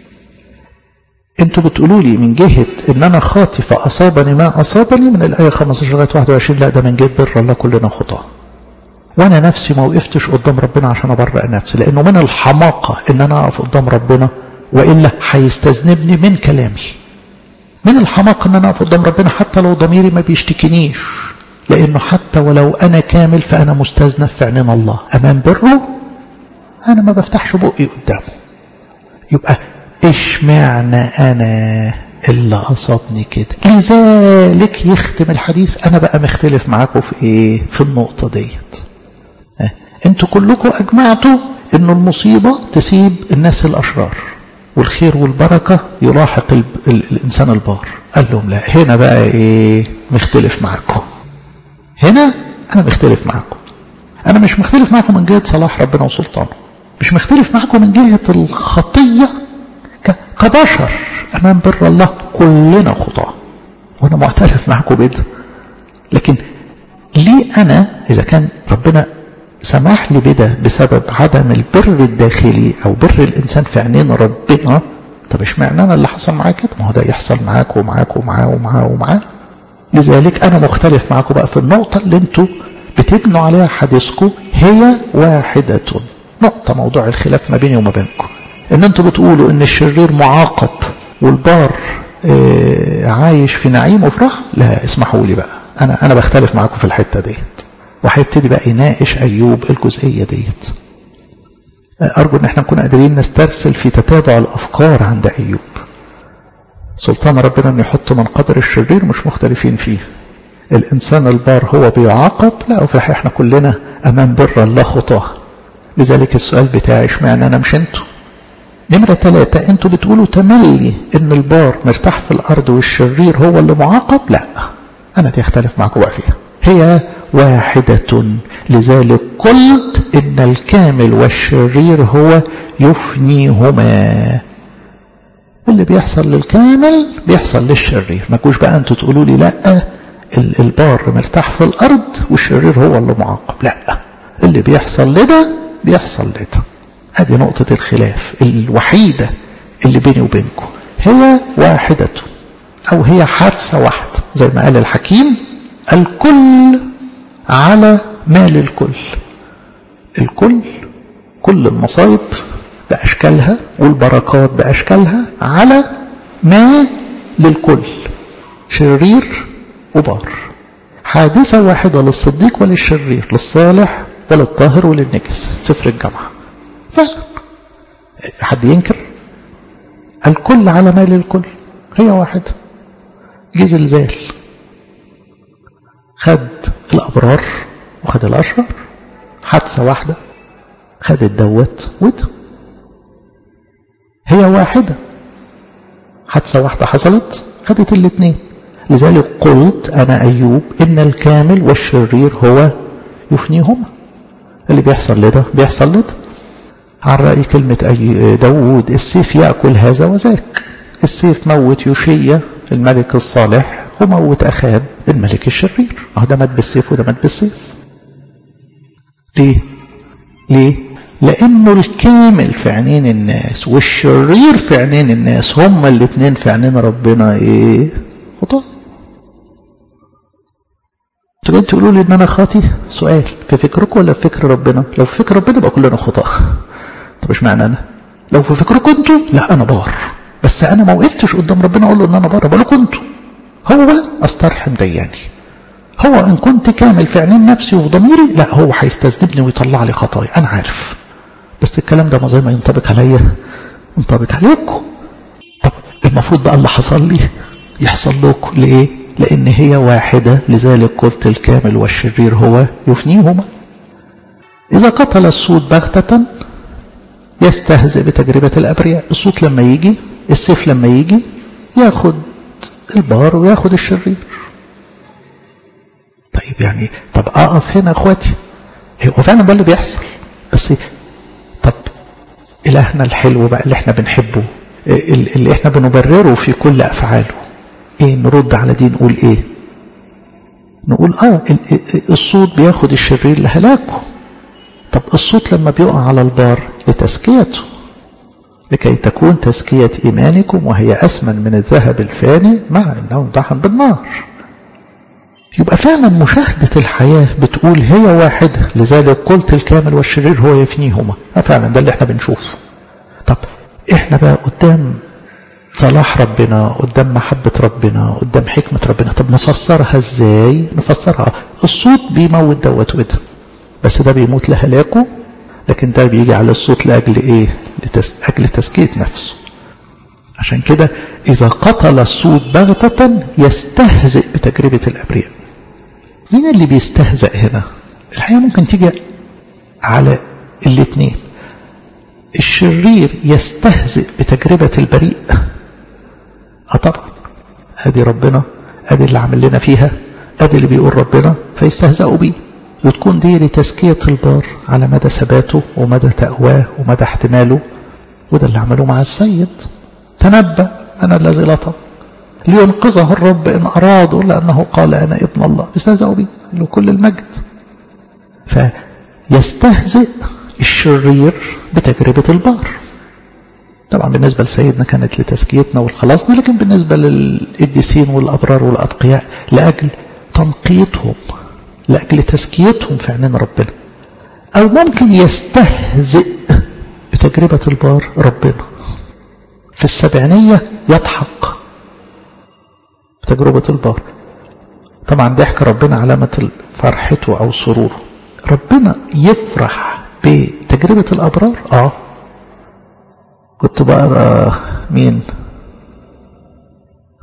Speaker 1: انتوا بتقولوا لي من جهة ان انا خاطي فاصابني ما اصابني من الايه 15 لغايه 21 لا ده من جهة بر الله كلنا خطاه وانا نفسي ما وقفتش قدام ربنا عشان ابرئ نفسي لانه من الحماقه ان انا اقف قدام ربنا والا هيستذنبني من كلامي من الحماقه ان انا اقف قدام ربنا حتى لو ضميري ما بيشتكينيش لانه حتى ولو انا كامل فانا مستذنب في عينين الله امام بره انا ما بفتحش بقي قدامه يبقى اشمعنى انا اللي اصابني كده لذلك يختم الحديث انا بقى مختلف معاكم في ايه في النقطة ديت اه. انتوا كلكم اجمعتوا انه المصيبة تسيب الناس الاشرار والخير والبركة يلاحق ال ال الانسان البار قال لهم لا هنا بقى ايه مختلف معاكم هنا انا مختلف معاكم انا مش مختلف معاكم من جهة صلاح ربنا وسلطانه مش مختلف معاكم من جهة الخطية كبشر امام بر الله كلنا خطاه وانا معترف معكم بده لكن ليه انا اذا كان ربنا سمح لي بده بسبب عدم البر الداخلي او بر الانسان في عينين ربنا طب اشمعنى انا اللي حصل معايا كده ما هو ده يحصل معاك ومعاك ومعاه ومعاه ومعاه لذلك انا مختلف معاكم بقى في النقطه اللي انتوا بتبنوا عليها حديثكم هي واحده نقطه موضوع الخلاف ما بيني وما بينكم ان انتوا بتقولوا ان الشرير معاقب والبار اه عايش في نعيم وفرح لا اسمحوا لي بقى انا انا بختلف معاكم في الحته ديت وهيبتدي بقى يناقش ايوب الجزئيه ديت ارجو ان احنا نكون قادرين نسترسل في تتابع الافكار عند ايوب سلطان ربنا أن يحط من قدر الشرير مش مختلفين فيه الإنسان البار هو بيعاقب لا وفي الحقيقة احنا كلنا أمام بر الله خطاه لذلك السؤال بتاعي اشمعنى أنا مش انتوا نمرة ثلاثة انتوا بتقولوا تملي ان البار مرتاح في الأرض والشرير هو اللي معاقب لا أنا دي أختلف معكم بقى فيها هي واحدة لذلك قلت إن الكامل والشرير هو يفنيهما اللي بيحصل للكامل بيحصل للشرير ما تجوش بقى انتوا تقولوا لي لا البار مرتاح في الأرض والشرير هو اللي معاقب لا اللي بيحصل لده بيحصل لده ادي نقطة الخلاف الوحيدة اللي بيني وبينكم هي واحدة أو هي حادثة واحدة زي ما قال الحكيم الكل على مال الكل الكل كل المصايب بأشكالها والبركات بأشكالها على ما للكل شرير وبار حادثة واحدة للصديق وللشرير للصالح وللطاهر وللنجس سفر الجامعة فعلا حد ينكر الكل على مال الكل هي واحدة جه زلزال خد الأبرار وخد الأشرار حادثة واحدة خد الدوت وده هي واحدة حادثة واحدة حصلت خدت الاثنين لذلك قلت أنا أيوب إن الكامل والشرير هو يفنيهما اللي بيحصل لده بيحصل لده عن رأي كلمة أي داود السيف يأكل هذا وذاك السيف موت يوشية الملك الصالح وموت أخاب الملك الشرير أهو ده مات بالسيف وده مات بالسيف ليه ليه لأنه الكامل في عينين الناس والشرير في عينين الناس هما الاثنين في عينين ربنا ايه خطأ تقول تقولوا لي ان انا خاطي سؤال في فكركم ولا في فكر ربنا لو في فكر ربنا يبقى كلنا خطأ طب مش معنى انا لو في فكركم انتوا لا انا بار بس انا ما وقفتش قدام ربنا اقول له ان انا بار بقول لكم انتوا هو بقى استرحم دياني هو ان كنت كامل في عينين نفسي وفي ضميري لا هو هيستذنبني ويطلع لي خطايا انا عارف بس الكلام ده ما زي ما ينطبق عليا ينطبق عليكم طب المفروض بقى اللي حصل لي يحصل لكم ليه لان هي واحده لذلك قلت الكامل والشرير هو يفنيهما اذا قتل الصوت بغته يستهزئ بتجربه الابرياء الصوت لما يجي السيف لما يجي ياخد البار وياخد الشرير طيب يعني طب اقف هنا اخواتي هو فعلا ده اللي بيحصل بس طب الهنا الحلو بقى اللي احنا بنحبه اللي احنا بنبرره في كل افعاله ايه نرد على دي نقول ايه نقول اه الصوت بياخد الشرير لهلاكه طب الصوت لما بيقع على البار لتزكيته لكي تكون تزكية إيمانكم وهي أسمن من الذهب الفاني مع أنه امتحن بالنار يبقى فعلا مشاهدة الحياة بتقول هي واحدة لذلك قلت الكامل والشرير هو يفنيهما فعلا ده اللي احنا بنشوفه طب احنا بقى قدام صلاح ربنا قدام محبة ربنا قدام حكمة ربنا طب نفسرها ازاي نفسرها الصوت بيموت دوت وده بس ده بيموت لهلاكه لكن ده بيجي على الصوت لأجل ايه لتس... أجل تزكية نفسه عشان كده إذا قتل الصوت بغتة يستهزئ بتجربة الأبرياء مين اللي بيستهزئ هنا الحقيقة ممكن تيجي على الاثنين الشرير يستهزئ بتجربة البريء اه طبعا ادي ربنا ادي اللي عمل لنا فيها ادي اللي بيقول ربنا فيستهزئوا بيه وتكون دي لتزكية البار على مدى ثباته ومدى تقواه ومدى احتماله وده اللي عملوه مع السيد تنبأ أنا الذي لطم لينقذه الرب إن أرادوا لأنه قال أنا ابن الله استهزأوا به له كل المجد فيستهزئ الشرير بتجربة البار طبعا بالنسبة لسيدنا كانت لتزكيتنا والخلاصنا لكن بالنسبة للقديسين والأبرار والأتقياء لأجل تنقيتهم لأجل تزكيتهم في عينين ربنا أو ممكن يستهزئ بتجربة البار ربنا في السبعينية يضحك بتجربة البار طبعا ضحك ربنا علامة فرحته أو سروره ربنا يفرح بتجربة الأبرار آه كنت بقرا مين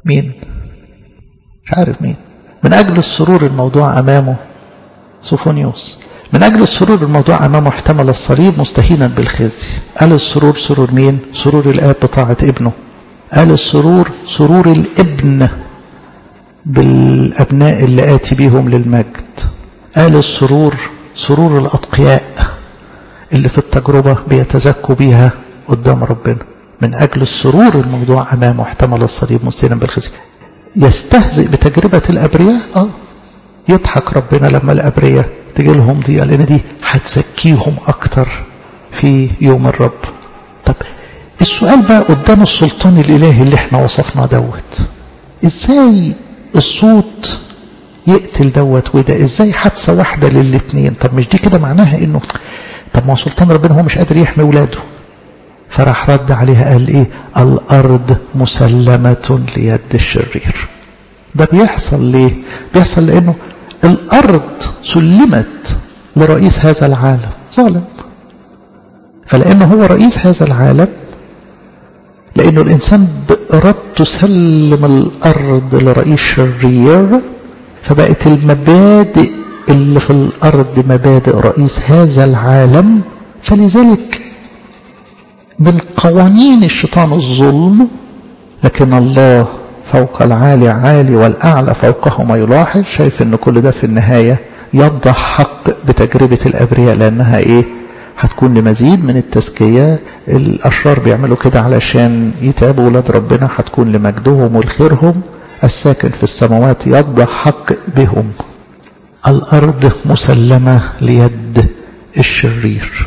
Speaker 1: مين مش عارف مين من أجل السرور الموضوع أمامه صوفونيوس من أجل السرور الموضوع أمامه احتمل الصليب مستهينا بالخزي قال السرور سرور مين سرور الآب بطاعة ابنه قال السرور سرور الابن بالأبناء اللي آتي بهم للمجد قال السرور سرور الأتقياء اللي في التجربة بيتزكوا بيها قدام ربنا من أجل السرور الموضوع أمامه احتمل الصليب مستهينا بالخزي يستهزئ بتجربة الأبرياء آه يضحك ربنا لما الأبرياء تجي لهم دي لأن دي هتزكيهم أكتر في يوم الرب طب السؤال بقى قدام السلطان الإلهي اللي احنا وصفنا دوت ازاي الصوت يقتل دوت وده ازاي حادثة واحدة للاتنين طب مش دي كده معناها انه طب ما سلطان ربنا هو مش قادر يحمي ولاده فراح رد عليها قال ايه الارض مسلمة ليد الشرير ده بيحصل ليه بيحصل لانه الارض سلمت لرئيس هذا العالم ظالم فلانه هو رئيس هذا العالم لانه الانسان بارادته سلم الارض لرئيس شرير فبقت المبادئ اللي في الارض مبادئ رئيس هذا العالم فلذلك من قوانين الشيطان الظلم لكن الله فوق العالي عالي والأعلى فوقه ما يلاحظ شايف ان كل ده في النهاية يضح حق بتجربة الأبرياء لأنها إيه هتكون لمزيد من التزكية الأشرار بيعملوا كده علشان يتعبوا ولاد ربنا هتكون لمجدهم ولخيرهم الساكن في السماوات يضح حق بهم الأرض مسلمة ليد الشرير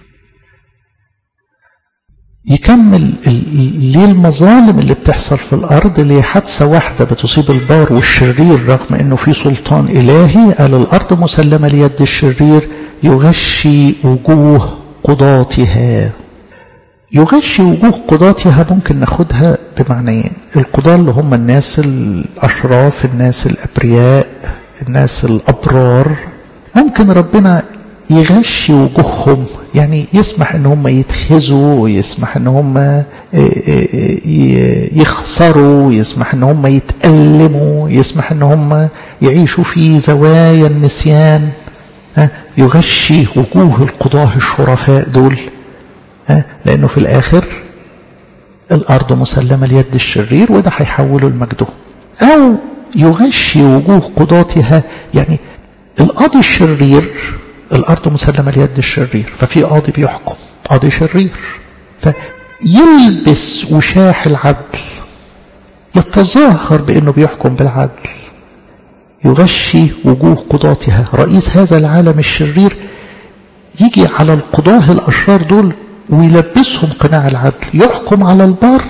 Speaker 1: يكمل ليه المظالم اللي بتحصل في الأرض اللي حادثة واحدة بتصيب البار والشرير رغم أنه في سلطان إلهي قال الأرض مسلمة ليد الشرير يغشي وجوه قضاتها يغشي وجوه قضاتها ممكن ناخدها بمعنيين القضاة اللي هم الناس الأشراف الناس الأبرياء الناس الأبرار ممكن ربنا يغشي وجوههم يعني يسمح ان هم يتخذوا ويسمح ان هم يخسروا يسمح ان هم يتألموا يسمح ان هم يعيشوا في زوايا النسيان يغشي وجوه القضاة الشرفاء دول لانه في الاخر الارض مسلمة ليد الشرير وده هيحوله لمجده او يغشي وجوه قضاتها يعني القاضي الشرير الأرض مسلمة ليد الشرير ففي قاضي بيحكم قاضي شرير فيلبس وشاح العدل يتظاهر بأنه بيحكم بالعدل يغشي وجوه قضاتها رئيس هذا العالم الشرير يجي على القضاة الأشرار دول ويلبسهم قناع العدل يحكم على البار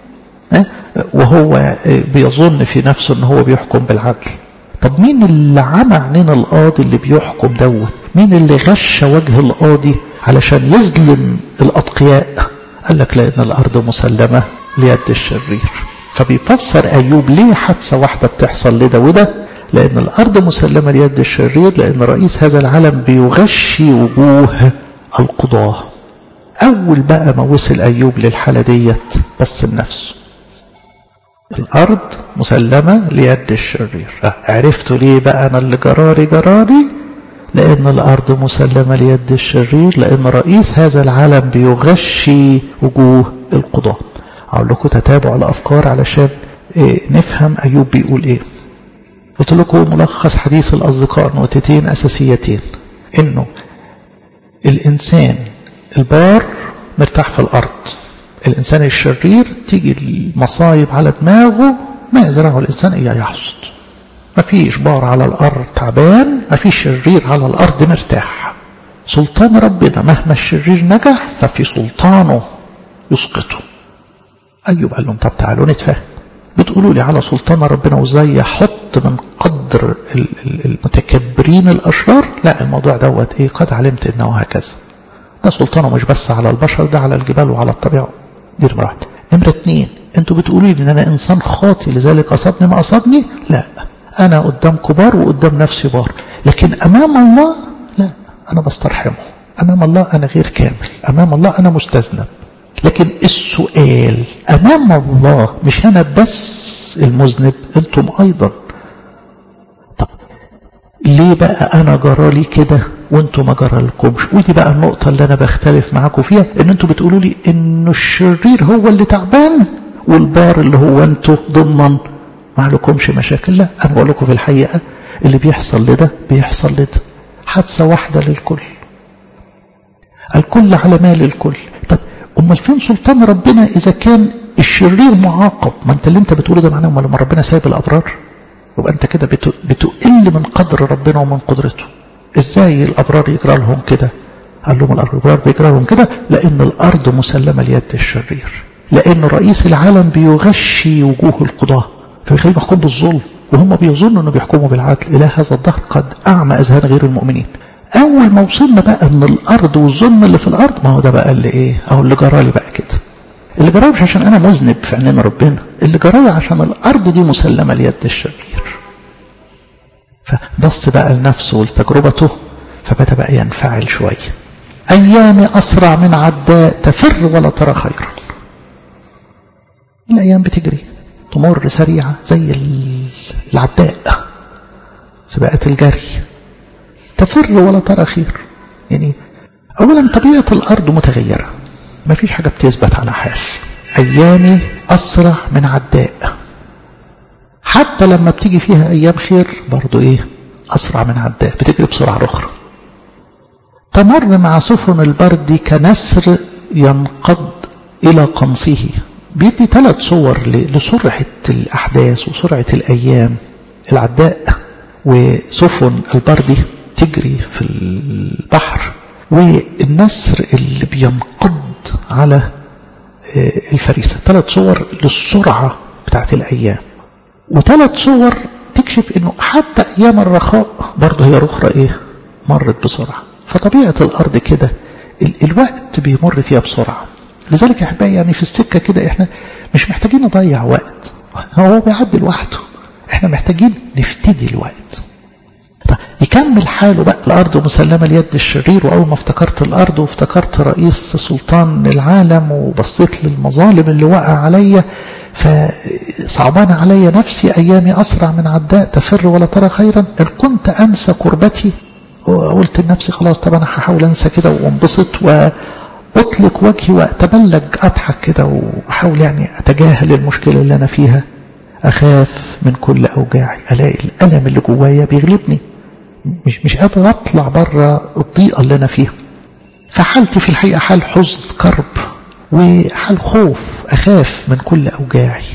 Speaker 1: وهو بيظن في نفسه أنه هو بيحكم بالعدل طب مين اللي عمى عينين القاضي اللي بيحكم دوت مين اللي غش وجه القاضي علشان يظلم الأتقياء قال لك لأن الأرض مسلمة ليد الشرير فبيفسر أيوب ليه حادثة واحدة بتحصل لده وده لأن الأرض مسلمة ليد الشرير لأن رئيس هذا العالم بيغشي وجوه القضاة أول بقى ما وصل أيوب للحالة ديت بص لنفسه الأرض مسلمة ليد الشرير عرفتوا ليه بقى أنا اللي جراري جراري لأن الأرض مسلمة ليد الشرير لأن رئيس هذا العالم بيغشي وجوه القضاة أقول لكم تتابعوا الأفكار علشان إيه نفهم أيوب بيقول إيه قلت لكم ملخص حديث الأصدقاء نقطتين أساسيتين إنه الإنسان البار مرتاح في الأرض الإنسان الشرير تيجي المصايب على دماغه ما يزرعه الإنسان إياه يحصد ما فيش بار على الأرض تعبان ما فيش شرير على الأرض مرتاح سلطان ربنا مهما الشرير نجح ففي سلطانه يسقطه أيوب قال لهم طب تعالوا نتفاهم بتقولوا لي على سلطان ربنا وازاي يحط من قدر المتكبرين الأشرار لا الموضوع دوت ايه قد علمت انه هكذا ده سلطانه مش بس على البشر ده على الجبال وعلى الطبيعة دي نمرة واحد نمرة اتنين انتوا بتقولوا لي ان انا انسان خاطي لذلك اصابني ما اصابني لا انا قدام كبار وقدام نفسي بار لكن امام الله لا انا بسترحمه امام الله انا غير كامل امام الله انا مستذنب لكن السؤال أمام الله مش أنا بس المذنب أنتم أيضا طب ليه بقى أنا جرالي كده وانتم ما جرالكمش ودي بقى النقطة اللي أنا بختلف معاكم فيها إن أنتم بتقولوا لي إنه الشرير هو اللي تعبان والبار اللي هو أنتم ضمن ما لكمش مشاكل لا أنا بقول لكم في الحقيقة اللي بيحصل لده بيحصل لده حادثة واحدة للكل الكل على مال الكل طب امال فين سلطان ربنا اذا كان الشرير معاقب ما انت اللي انت بتقوله ده معناه امال لما ربنا سايب الابرار يبقى انت كده بتقل من قدر ربنا ومن قدرته ازاي الابرار يجرى لهم كده قال لهم الابرار بيجرى لهم كده لان الارض مسلمه ليد الشرير لان رئيس العالم بيغشي وجوه القضاه فبيخليهم يحكموا بالظلم وهم بيظنوا انه بيحكموا بالعدل الى هذا الدهر قد اعمى اذهان غير المؤمنين اول ما وصلنا بقى ان الارض والظلم اللي في الارض ما هو ده بقى اللي ايه اهو اللي جرالي بقى كده اللي جرالي مش عشان انا مذنب في عينين ربنا اللي جرالي عشان الارض دي مسلمه ليد الشرير فبص بقى لنفسه ولتجربته فبدا بقى ينفعل شويه ايامي اسرع من عداء تفر ولا ترى خيرا الايام بتجري تمر سريعه زي العداء سباقات الجري تفر ولا ترى خير يعني أولا طبيعة الأرض متغيرة ما فيش حاجة بتثبت على حال أيامي أسرع من عداء حتى لما بتيجي فيها أيام خير برضو إيه أسرع من عداء بتجري بسرعة أخرى تمر مع سفن البرد كنسر ينقض إلى قنصه بيدي ثلاث صور لسرعة الأحداث وسرعة الأيام العداء وسفن البرد تجري في البحر والنسر اللي بينقض على الفريسة ثلاث صور للسرعة بتاعت الأيام وثلاث صور تكشف انه حتى ايام الرخاء برضه هي اخرى ايه مرت بسرعة فطبيعة الارض كده الوقت بيمر فيها بسرعة لذلك يا احبائي يعني في السكة كده احنا مش محتاجين نضيع وقت هو بيعدي لوحده احنا محتاجين نفتدي الوقت طيب يكمل حاله بقى الأرض مسلمة ليد الشرير وأول ما افتكرت الأرض وافتكرت رئيس سلطان العالم وبصيت للمظالم اللي وقع عليا فصعبان علي نفسي أيامي أسرع من عداء تفر ولا ترى خيرا إن كنت أنسى كربتي وقلت لنفسي خلاص طب أنا هحاول أنسى كده وانبسط وأطلق وجهي وأتبلج أضحك كده وأحاول يعني أتجاهل المشكلة اللي أنا فيها أخاف من كل أوجاعي ألاقي الألم اللي جوايا بيغلبني مش مش قادر أطلع بره الضيقة اللي أنا فيها فحالتي في الحقيقة حال حزن كرب وحال خوف أخاف من كل أوجاعي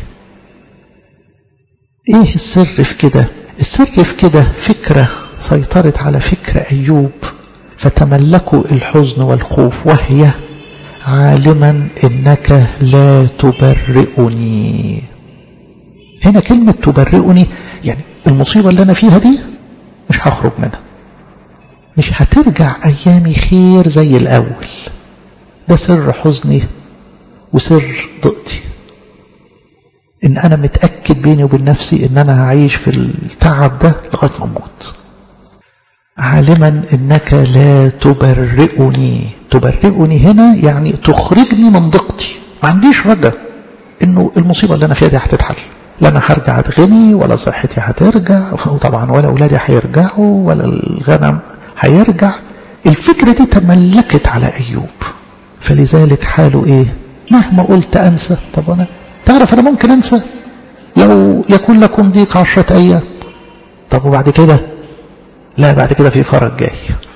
Speaker 1: إيه السر في كده السر في كده فكرة سيطرت على فكر أيوب فتملكوا الحزن والخوف وهي عالما إنك لا تبرئني هنا كلمة تبرئني يعني المصيبة اللي أنا فيها دي مش هخرج منها مش هترجع أيامي خير زي الأول ده سر حزني وسر ضئتي إن أنا متأكد بيني وبين نفسي إن أنا هعيش في التعب ده لغاية ما أموت عالما إنك لا تبرئني تبرئني هنا يعني تخرجني من ضيقتي ما عنديش رجا إنه المصيبة اللي أنا فيها دي هتتحل لا انا هرجع اتغني ولا صحتي هترجع وطبعا ولا اولادي هيرجعوا ولا الغنم هيرجع الفكرة دي تملكت على ايوب فلذلك حاله ايه مهما قلت انسى طب انا تعرف انا ممكن انسى لو يكون لكم ضيق عشرة ايام طب وبعد كده لا بعد كده في فرج جاي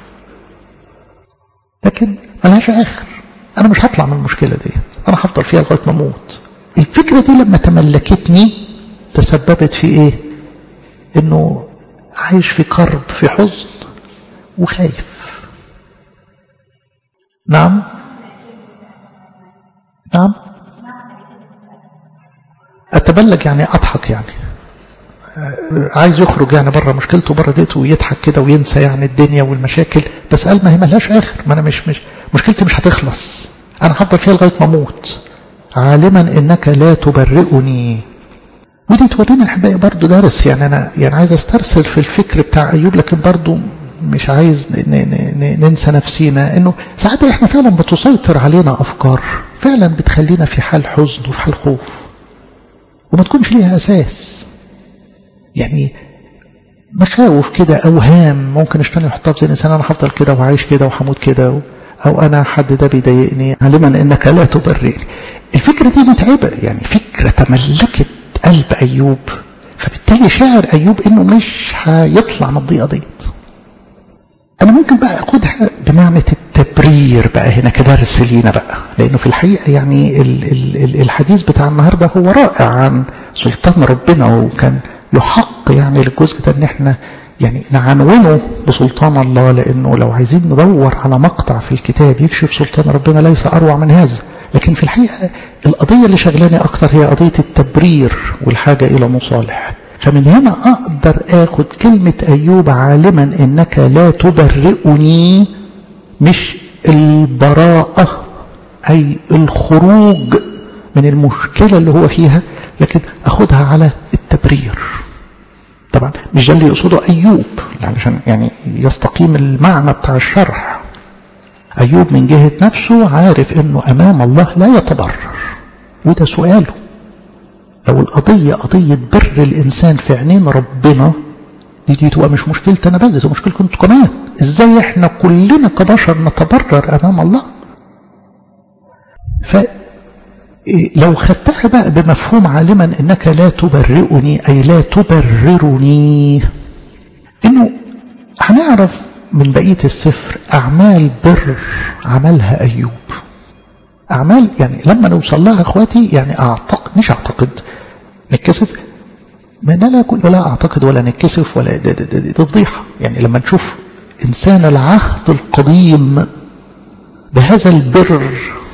Speaker 1: لكن ملهاش اخر انا مش هطلع من المشكلة دي انا هفضل فيها لغاية ما اموت الفكرة دي لما تملكتني تسببت في ايه انه عايش في كرب في حزن وخايف نعم نعم اتبلج يعني اضحك يعني عايز يخرج يعني بره مشكلته بره ديته ويضحك كده وينسى يعني الدنيا والمشاكل بس قال ما هي ملهاش اخر ما انا مش مش مشكلتي مش هتخلص انا هفضل فيها لغايه ما اموت عالما انك لا تبرئني ودي تورينا احبائي برضو درس يعني انا يعني عايز استرسل في الفكر بتاع ايوب لكن برضو مش عايز ننسى نفسينا انه ساعات احنا فعلا بتسيطر علينا افكار فعلا بتخلينا في حال حزن وفي حال خوف وما تكونش ليها اساس يعني مخاوف كده اوهام ممكن الشيطان يحطها في ذهن الانسان انا هفضل كده وعايش كده وهموت كده او انا حد ده بيضايقني علما انك لا تبرئني الفكره دي متعبه يعني فكره تملكت قلب ايوب فبالتالي شاعر ايوب انه مش هيطلع من الضيقه ديت انا ممكن بقى اخدها بمعنى التبرير بقى هنا كدرس لينا بقى لانه في الحقيقه يعني ال ال الحديث بتاع النهارده هو رائع عن سلطان ربنا وكان يحق يعني للجزء ده ان احنا يعني نعنونه بسلطان الله لانه لو عايزين ندور على مقطع في الكتاب يكشف سلطان ربنا ليس اروع من هذا لكن في الحقيقه القضيه اللي شغلاني اكتر هي قضيه التبرير والحاجه الى مصالح فمن هنا اقدر اخد كلمه ايوب عالما انك لا تبرئني مش البراءه اي الخروج من المشكله اللي هو فيها لكن اخدها على التبرير طبعا مش ده اللي يقصده أيوب علشان يعني يستقيم المعنى بتاع الشرح أيوب من جهة نفسه عارف أنه أمام الله لا يتبرر وده سؤاله لو القضية قضية بر الإنسان في عينين ربنا دي, دي تبقى مش مشكلتي أنا بس دي مشكلتكم انتوا كمان إزاي إحنا كلنا كبشر نتبرر أمام الله ف لو خدتها بقى بمفهوم عالما انك لا تبرئني اي لا تبررني انه هنعرف من بقيه السفر اعمال بر عملها ايوب اعمال يعني لما نوصل لها اخواتي يعني اعتقد مش اعتقد نتكسف ما لا لا ولا اعتقد ولا نتكسف ولا ده, ده, ده, ده فضيحه يعني لما نشوف انسان العهد القديم بهذا البر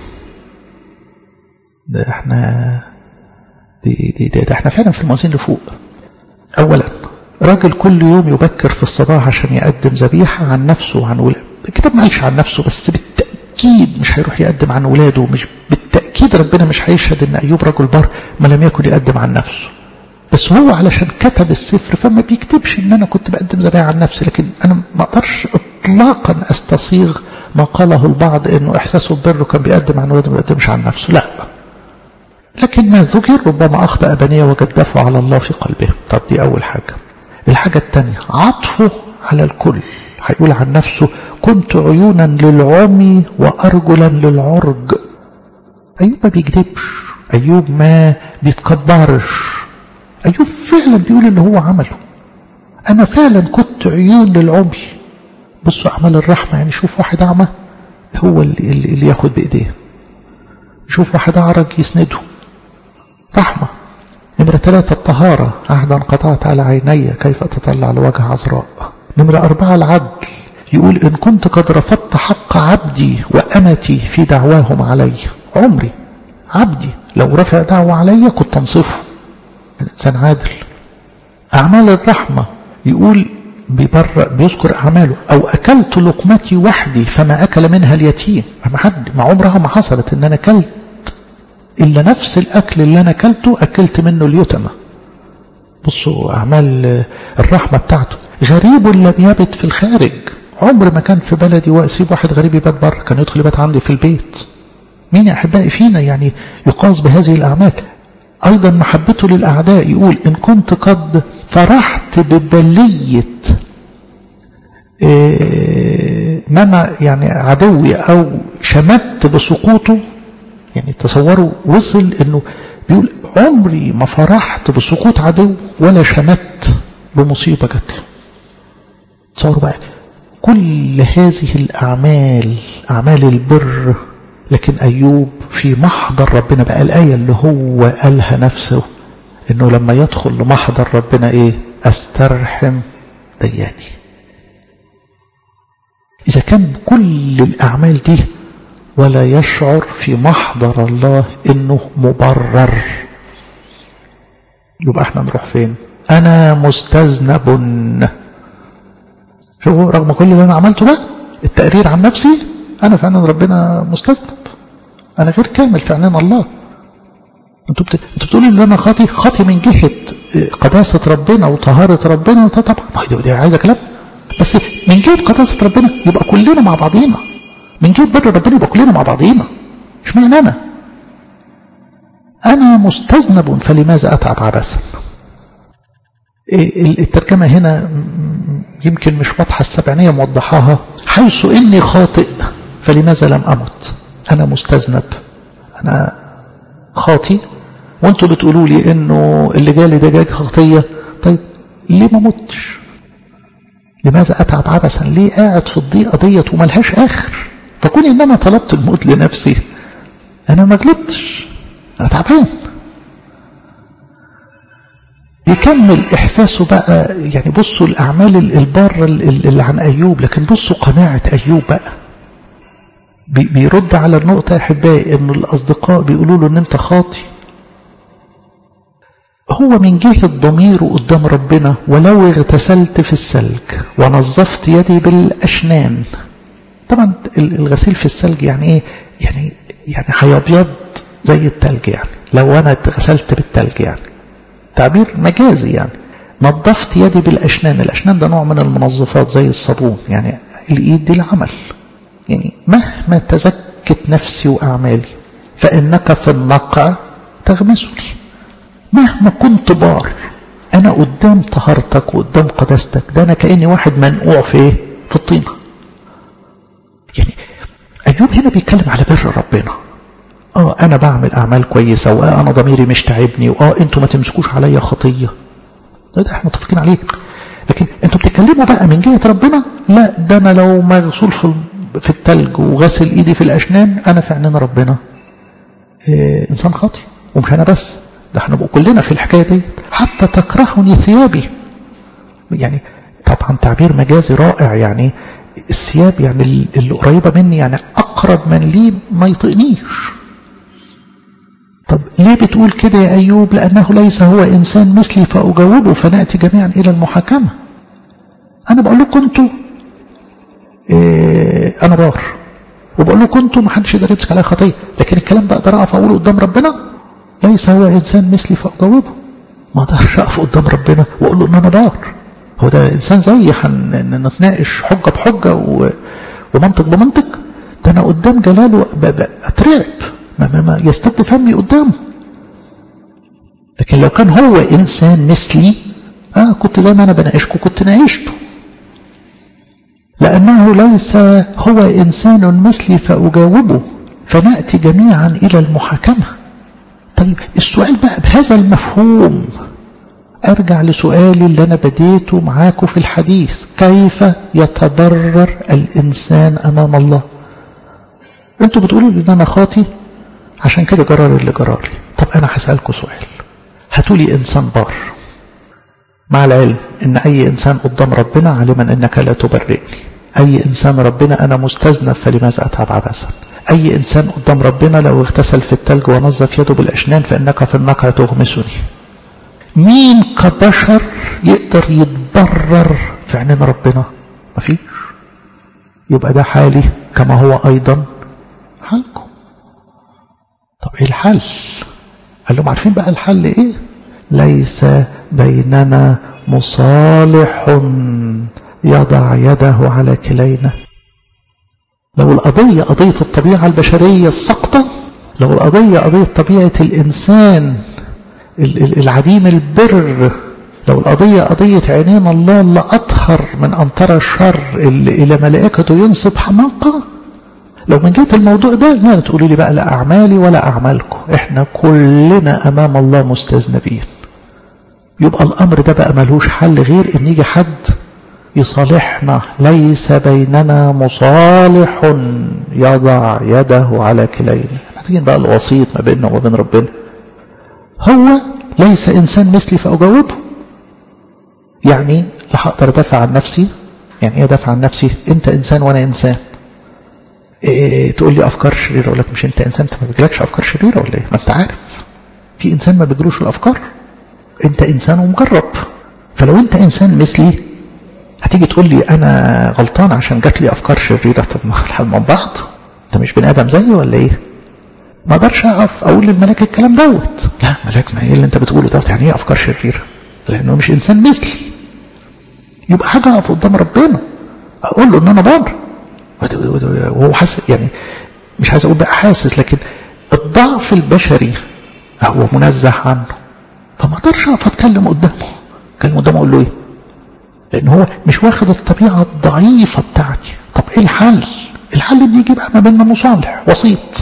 Speaker 1: ده احنا دي دي ده, ده احنا فعلا في الموازين اللي فوق اولا راجل كل يوم يبكر في الصباح عشان يقدم ذبيحة عن نفسه وعن ولاده الكتاب ما قالش عن نفسه بس بالتأكيد مش هيروح يقدم عن ولاده مش بالتأكيد ربنا مش هيشهد ان ايوب رجل بر ما لم يكن يقدم عن نفسه بس هو علشان كتب السفر فما بيكتبش ان انا كنت بقدم ذبيحة عن نفسي لكن انا ما اقدرش اطلاقا استصيغ ما قاله البعض انه احساسه ببره كان بيقدم عن ولاده ما بيقدمش عن نفسه لا لكن ما ذكر ربما أخطأ بنيه وجدفه على الله في قلبه طب دي أول حاجة الحاجة الثانية عطفه على الكل هيقول عن نفسه كنت عيونا للعمي وأرجلا للعرج أيوب ما بيكذبش أيوب ما بيتكبرش أيوب فعلا بيقول اللي هو عمله أنا فعلا كنت عيون للعمي بصوا أعمال الرحمة يعني شوف واحد أعمى هو اللي, اللي ياخد بإيديه يشوف واحد أعرج يسنده رحمة نمرة ثلاثة الطهارة عهدا قطعت على عيني كيف أتطلع لوجه عذراء نمرة أربعة العدل يقول إن كنت قد رفضت حق عبدي وأمتي في دعواهم علي عمري عبدي لو رفع دعوة علي كنت أنصفه الإنسان عادل أعمال الرحمة يقول بيبرأ بيذكر أعماله أو أكلت لقمتي وحدي فما أكل منها اليتيم ما حد ما عمرها ما حصلت إن أنا أكلت إلا نفس الأكل اللي أنا أكلته أكلت منه اليتمة بصوا أعمال الرحمة بتاعته غريب لم يبت في الخارج عمر ما كان في بلدي وأسيب واحد غريب يبات بره كان يدخل يبات عندي في البيت مين يا أحبائي فينا يعني يقاس بهذه الأعمال أيضا محبته للأعداء يقول إن كنت قد فرحت ببلية منع يعني عدوي أو شمت بسقوطه يعني تصوروا وصل انه بيقول عمري ما فرحت بسقوط عدو ولا شمت بمصيبة جات له تصوروا بقى كل هذه الأعمال أعمال البر لكن أيوب في محضر ربنا بقى الآية اللي هو قالها نفسه إنه لما يدخل لمحضر ربنا إيه أسترحم دياني إذا كان كل الأعمال دي ولا يشعر في محضر الله انه مبرر يبقى احنا نروح فين انا مستذنب شوفوا رغم كل اللي انا عملته ده التقرير عن نفسي انا في عينين ربنا مستذنب انا غير كامل في عينين الله انتوا بت... انتوا بتقولوا ان انا خاطي خاطي من جهه قداسه ربنا وطهاره ربنا طبعا ما دي عايزه كلام بس من جهة قداسة ربنا يبقى كلنا مع بعضينا من جهة بر ربنا يبقى كلنا مع بعضينا اشمعنى أنا أنا مستذنب فلماذا أتعب عبثا الترجمة هنا يمكن مش واضحة السبعينية موضحاها حيث إني خاطئ فلماذا لم أمت أنا مستذنب أنا خاطي وانتوا بتقولوا لي انه اللي جالي ده جاك خطية طيب ليه ما متش لماذا اتعب عبثا ليه قاعد في الضيقة ديت وملهاش اخر فكون ان انا طلبت الموت لنفسي انا ما غلطتش انا تعبان يكمل احساسه بقى يعني بصوا الاعمال البارة اللي عن ايوب لكن بصوا قناعة ايوب بقى بيرد على النقطة يا احبائي ان الاصدقاء بيقولوا له ان انت خاطي هو من جهة ضميره قدام ربنا ولو اغتسلت في الثلج ونظفت يدي بالأشنان طبعا الغسيل في الثلج يعني ايه يعني يعني هيبيض زي التلج يعني لو انا غسلت بالتلج يعني تعبير مجازي يعني نظفت يدي بالأشنان الأشنان ده نوع من المنظفات زي الصابون يعني الإيد دي العمل يعني مهما تزكت نفسي وأعمالي فإنك في النقع تغمسني مهما كنت بار أنا قدام طهارتك وقدام قداستك ده أنا كأني واحد منقوع في إيه؟ في الطينة يعني أيوب هنا بيتكلم على بر ربنا اه انا بعمل اعمال كويسة واه انا ضميري مش تعبني واه انتوا ما تمسكوش عليا خطية ده, ده احنا متفقين عليه لكن انتوا بتتكلموا بقى من جهة ربنا لا ده انا لو مغسول في في التلج وغسل ايدي في الاشنان انا في عينين ربنا إيه انسان خاطي ومش انا بس ده احنا بقى كلنا في الحكاية دي حتى تكرهني ثيابي يعني طبعا تعبير مجازي رائع يعني الثياب يعني اللي قريبة مني يعني أقرب من لي ما يطقنيش طب ليه بتقول كده يا أيوب لأنه ليس هو إنسان مثلي فأجاوبه فنأتي جميعا إلى المحاكمة أنا بقول لكم أنتوا إيه أنا بار وبقول لكم أنتوا ما حدش يقدر يمسك عليا خطية لكن الكلام ده أقدر أقف أقوله قدام ربنا ليس هو إنسان مثلي فأجاوبه ما أقدرش أقف قدام ربنا وأقول له إن أنا بار هو ده إنسان زيي هنتناقش حجة بحجة و... ومنطق بمنطق ده أنا قدام جلاله أترعب ما, ما, ما يستد فمي قدامه لكن لو كان هو إنسان مثلي آه كنت زي ما أنا بناقشكم كنت ناقشته لأنه ليس هو إنسان مثلي فأجاوبه فنأتي جميعا إلى المحاكمة طيب السؤال بقى بهذا المفهوم أرجع لسؤالي اللي أنا بديته معاكم في الحديث كيف يتبرر الإنسان أمام الله أنتوا بتقولوا لي إن أنا خاطي عشان كده جرار اللي جراري طب أنا هسألكم سؤال هاتولي إنسان بار مع العلم إن أي إنسان قدام ربنا علما إنك لا تبرئني أي إنسان ربنا أنا مستذنب فلماذا أتعب عبثا أي إنسان قدام ربنا لو اغتسل في التلج ونظف يده بالأشنان فإنك في النقع تغمسني مين كبشر يقدر يتبرر في عينين ربنا مفيش يبقى ده حالي كما هو أيضا حالكم طب ايه الحل قال لهم عارفين بقى الحل ايه ليس بيننا مصالح يضع يده على كلينا لو القضية قضية الطبيعة البشرية السقطة لو القضية قضية طبيعة الإنسان العديم البر لو القضية قضية عينين الله اللي أطهر من أن ترى الشر اللي إلى ملائكته ينصب حماقة لو من جهة الموضوع ده لا تقولي لي بقى لا أعمالي ولا أعمالكم إحنا كلنا أمام الله مستذنبين يبقى الأمر ده بقى ملهوش حل غير إن يجي حد يصالحنا ليس بيننا مصالح يضع يده على كلينا محتاجين بقى الوسيط ما بيننا وما بين ربنا هو ليس إنسان مثلي فأجاوبه يعني لا هقدر أدافع عن نفسي يعني إيه أدافع عن نفسي أنت إنسان وأنا إنسان إيه تقول لي أفكار شريرة أقول لك مش أنت إنسان أنت ما بيجيلكش أفكار شريرة ولا إيه ما أنت عارف في إنسان ما بيجيلوش الأفكار أنت إنسان ومجرب فلو أنت إنسان مثلي هتيجي تقول لي أنا غلطان عشان جات لي أفكار شريرة طب ما الحال من بعض أنت مش بني آدم زيي ولا إيه ما اقدرش اقف اقول للملاك الكلام دوت لا ملاك ما ايه اللي انت بتقوله دوت يعني ايه افكار شريره لانه مش انسان مثلي يبقى حاجة أقف قدام ربنا أقول له إن أنا بار وهو حاسس يعني مش عايز أقول بقى حاسس لكن الضعف البشري هو منزه عنه فما اقدرش اقف اتكلم قدامه اتكلم قدامه اقول له ايه لان هو مش واخد الطبيعه الضعيفه بتاعتي طب ايه الحل الحل بيجي بقى ما بيننا مصالح وسيط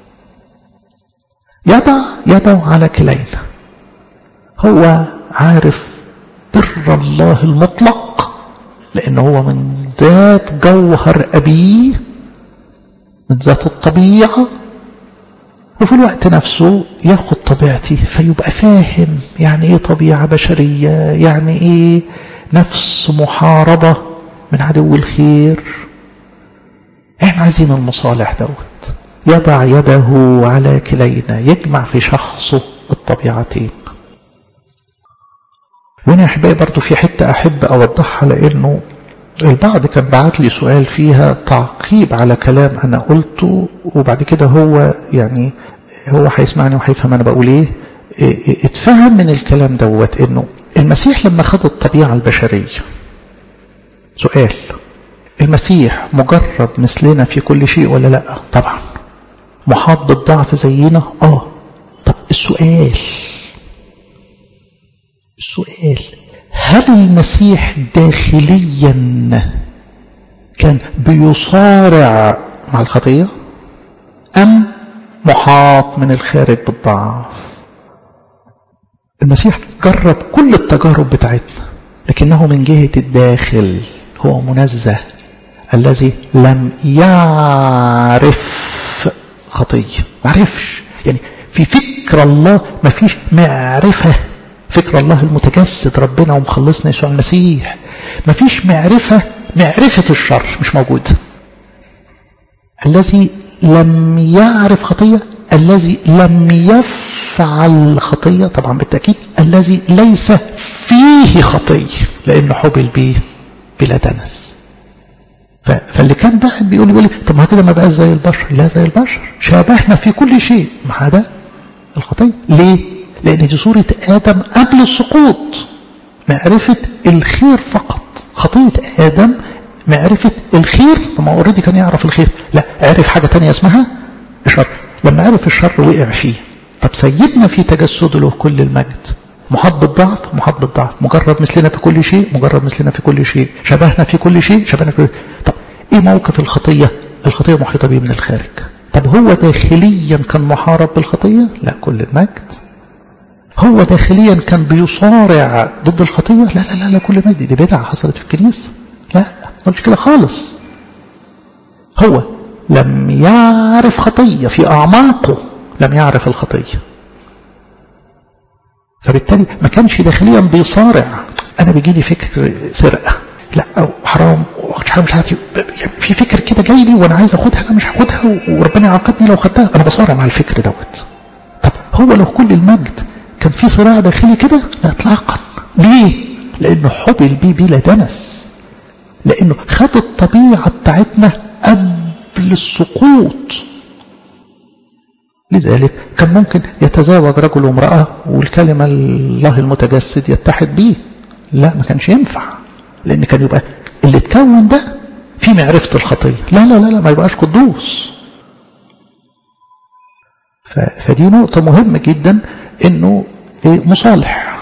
Speaker 1: يضع يده على كلينا هو عارف بر الله المطلق لان هو من ذات جوهر ابيه من ذات الطبيعه وفي الوقت نفسه ياخد طبيعتي فيبقى فاهم يعني ايه طبيعة بشرية يعني ايه نفس محاربة من عدو الخير احنا عايزين المصالح دوت يضع يده على كلينا يجمع في شخصه الطبيعتين وهنا يا احبائي برضو في حتة احب اوضحها لانه البعض كان بعت لي سؤال فيها تعقيب على كلام انا قلته وبعد كده هو يعني هو هيسمعني وهيفهم انا بقول ايه اتفهم من الكلام دوت انه المسيح لما خد الطبيعة البشرية سؤال المسيح مجرد مثلنا في كل شيء ولا لا طبعا محاط بالضعف زينا اه طب السؤال السؤال هل المسيح داخليا كان بيصارع مع الخطية أم محاط من الخارج بالضعف المسيح جرب كل التجارب بتاعتنا لكنه من جهة الداخل هو منزه الذي لم يعرف خطية ما عرفش يعني في فكر الله ما فيش معرفة فكر الله المتجسد ربنا ومخلصنا يسوع المسيح ما فيش معرفة معرفة الشر مش موجود الذي لم يعرف خطية الذي لم يفعل خطية طبعا بالتأكيد الذي ليس فيه خطية لأنه حبل به بلا دنس فاللي كان بقى بيقول لي بيقول لي طب ما كده ما بقاش زي البشر لا زي البشر شابهنا في كل شيء ما عدا الخطية ليه لأن دي صورة آدم قبل السقوط معرفة الخير فقط خطية آدم معرفة الخير ما اوريدي كان يعرف الخير لا عرف حاجة تانية اسمها الشر لما عرف الشر وقع فيه طب سيدنا في تجسده له كل المجد محاط بالضعف محاط بالضعف مجرد مثلنا في كل شيء مجرد مثلنا في كل شيء شبهنا في كل شيء شبهنا في كل شيء طب ايه موقف الخطية الخطية محيطة به من الخارج طب هو داخليا كان محارب بالخطية لا كل المجد هو داخليا كان بيصارع ضد الخطية لا لا لا, لا كل المجد دي بدعة حصلت في الكنيسة لا مش كده خالص هو لم يعرف خطية في أعماقه لم يعرف الخطية فبالتالي ما كانش داخليا بيصارع أنا بيجي لي فكر سرقة لا أو حرام حرام مش هاتي يعني في فكر كده جاي لي وانا عايز اخدها انا مش هاخدها وربنا يعاقبني لو خدتها انا بصارع مع الفكر دوت طب هو لو كل المجد كان في صراع داخلي كده لا اطلاقا ليه لانه حبل بيه بلا دنس لانه خد الطبيعه بتاعتنا قبل السقوط لذلك كان ممكن يتزاوج رجل وامرأة والكلمة الله المتجسد يتحد به لا ما كانش ينفع لأن كان يبقى اللي اتكون ده في معرفة الخطية لا لا لا لا ما يبقاش قدوس فدي نقطة مهمة جدا انه مصالح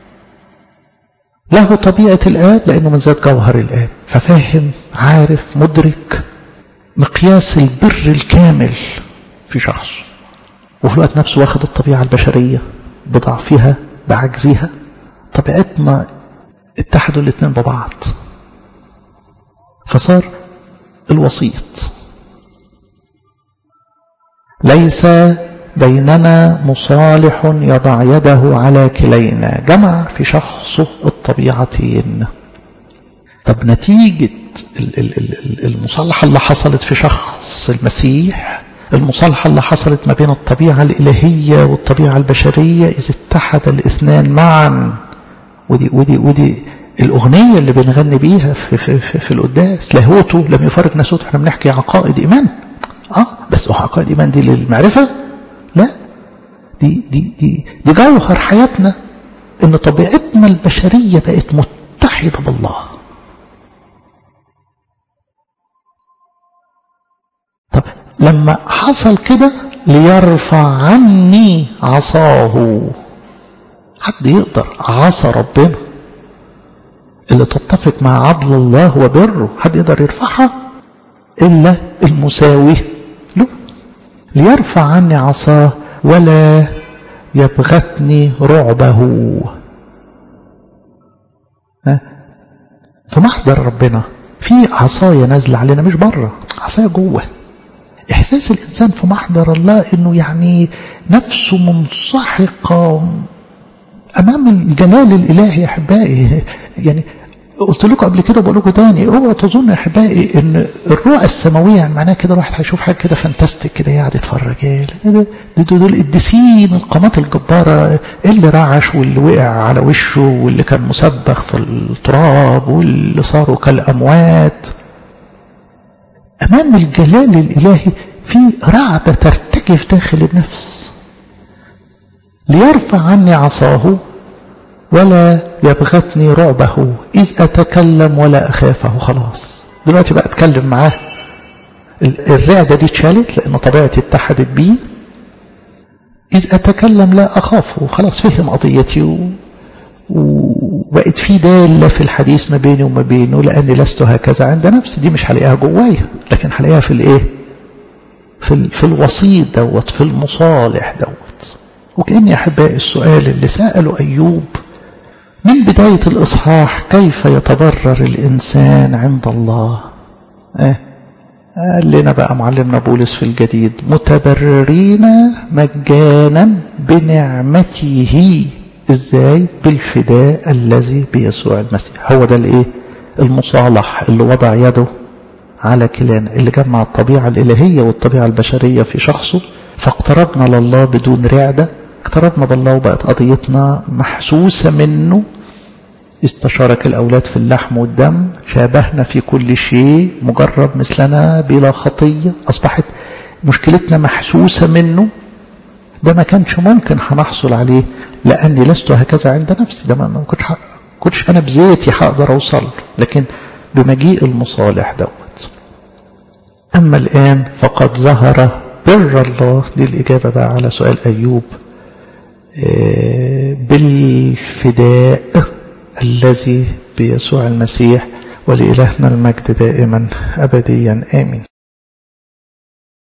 Speaker 1: له طبيعة الآب لأنه من ذات جوهر الآب ففاهم عارف مدرك مقياس البر الكامل في شخص وفي الوقت نفسه واخد الطبيعة البشرية بضعفها بعجزها طبيعتنا اتحدوا الاثنين ببعض فصار الوسيط ليس بيننا مصالح يضع يده على كلينا جمع في شخصه الطبيعتين طب نتيجة المصالحة اللي حصلت في شخص المسيح المصالحة اللي حصلت ما بين الطبيعة الإلهية والطبيعة البشرية إذ اتحد الاثنان معا ودي, ودي, ودي الأغنية اللي بنغني بيها في, في, في, في القداس لاهوته لم يفارق ناسوته احنا بنحكي عقائد إيمان اه بس عقائد إيمان دي للمعرفة لا دي, دي, دي, دي جوهر حياتنا ان طبيعتنا البشرية بقت متحدة بالله لما حصل كده ليرفع عني عصاه حد يقدر عصا ربنا اللي تتفق مع عدل الله وبره حد يقدر يرفعها إلا المساوي له ليرفع عني عصاه ولا يبغتني رعبه في محضر ربنا في عصاية نازلة علينا مش بره عصاية جوه إحساس الإنسان في محضر الله إنه يعني نفسه منسحقة أمام الجلال الإلهي يا أحبائي يعني قلت لكم قبل كده بقول لكم تاني اوعوا تظنوا يا احبائي ان الرؤى السماويه يعني معناها كده الواحد هيشوف حاجه كده فانتاستيك كده قاعد يتفرج ايه دول دول القديسين القامات الجباره اللي رعش واللي وقع على وشه واللي كان مسبخ في التراب واللي صاروا كالاموات امام الجلال الالهي في رعده ترتجف داخل النفس ليرفع عني عصاه ولا يبغتني رعبه إذ أتكلم ولا أخافه خلاص دلوقتي بقى أتكلم معاه الرعدة دي اتشالت لأن طبيعتي اتحدت بيه إذ أتكلم لا أخافه خلاص فهم قضيتي و... وبقت في دالة في الحديث ما بيني وما بينه لأني لست هكذا عند نفسي دي مش هلاقيها جوايا لكن هلاقيها في الإيه في, ال... في الوسيط دوت في المصالح دوت وكأني أحبائي السؤال اللي سأله أيوب من بداية الإصحاح كيف يتبرر الإنسان عند الله آه. قال لنا بقى معلمنا بولس في الجديد متبررين مجانا بنعمته ازاي بالفداء الذي بيسوع المسيح هو ده الايه المصالح اللي وضع يده على كلانا اللي جمع الطبيعة الإلهية والطبيعة البشرية في شخصه فاقتربنا لله بدون رعدة اقتربنا بالله وبقت قضيتنا محسوسة منه استشارك الأولاد في اللحم والدم شابهنا في كل شيء مجرب مثلنا بلا خطية أصبحت مشكلتنا محسوسة منه ده ما كانش ممكن هنحصل عليه لأني لست هكذا عند نفسي ده ما كنتش كنتش أنا بذاتي هقدر أوصل لكن بمجيء المصالح دوت أما الآن فقد ظهر بر الله دي الإجابة بقى على سؤال أيوب بالفداء الذي بيسوع المسيح ولإلهنا المجد دائما أبديا آمين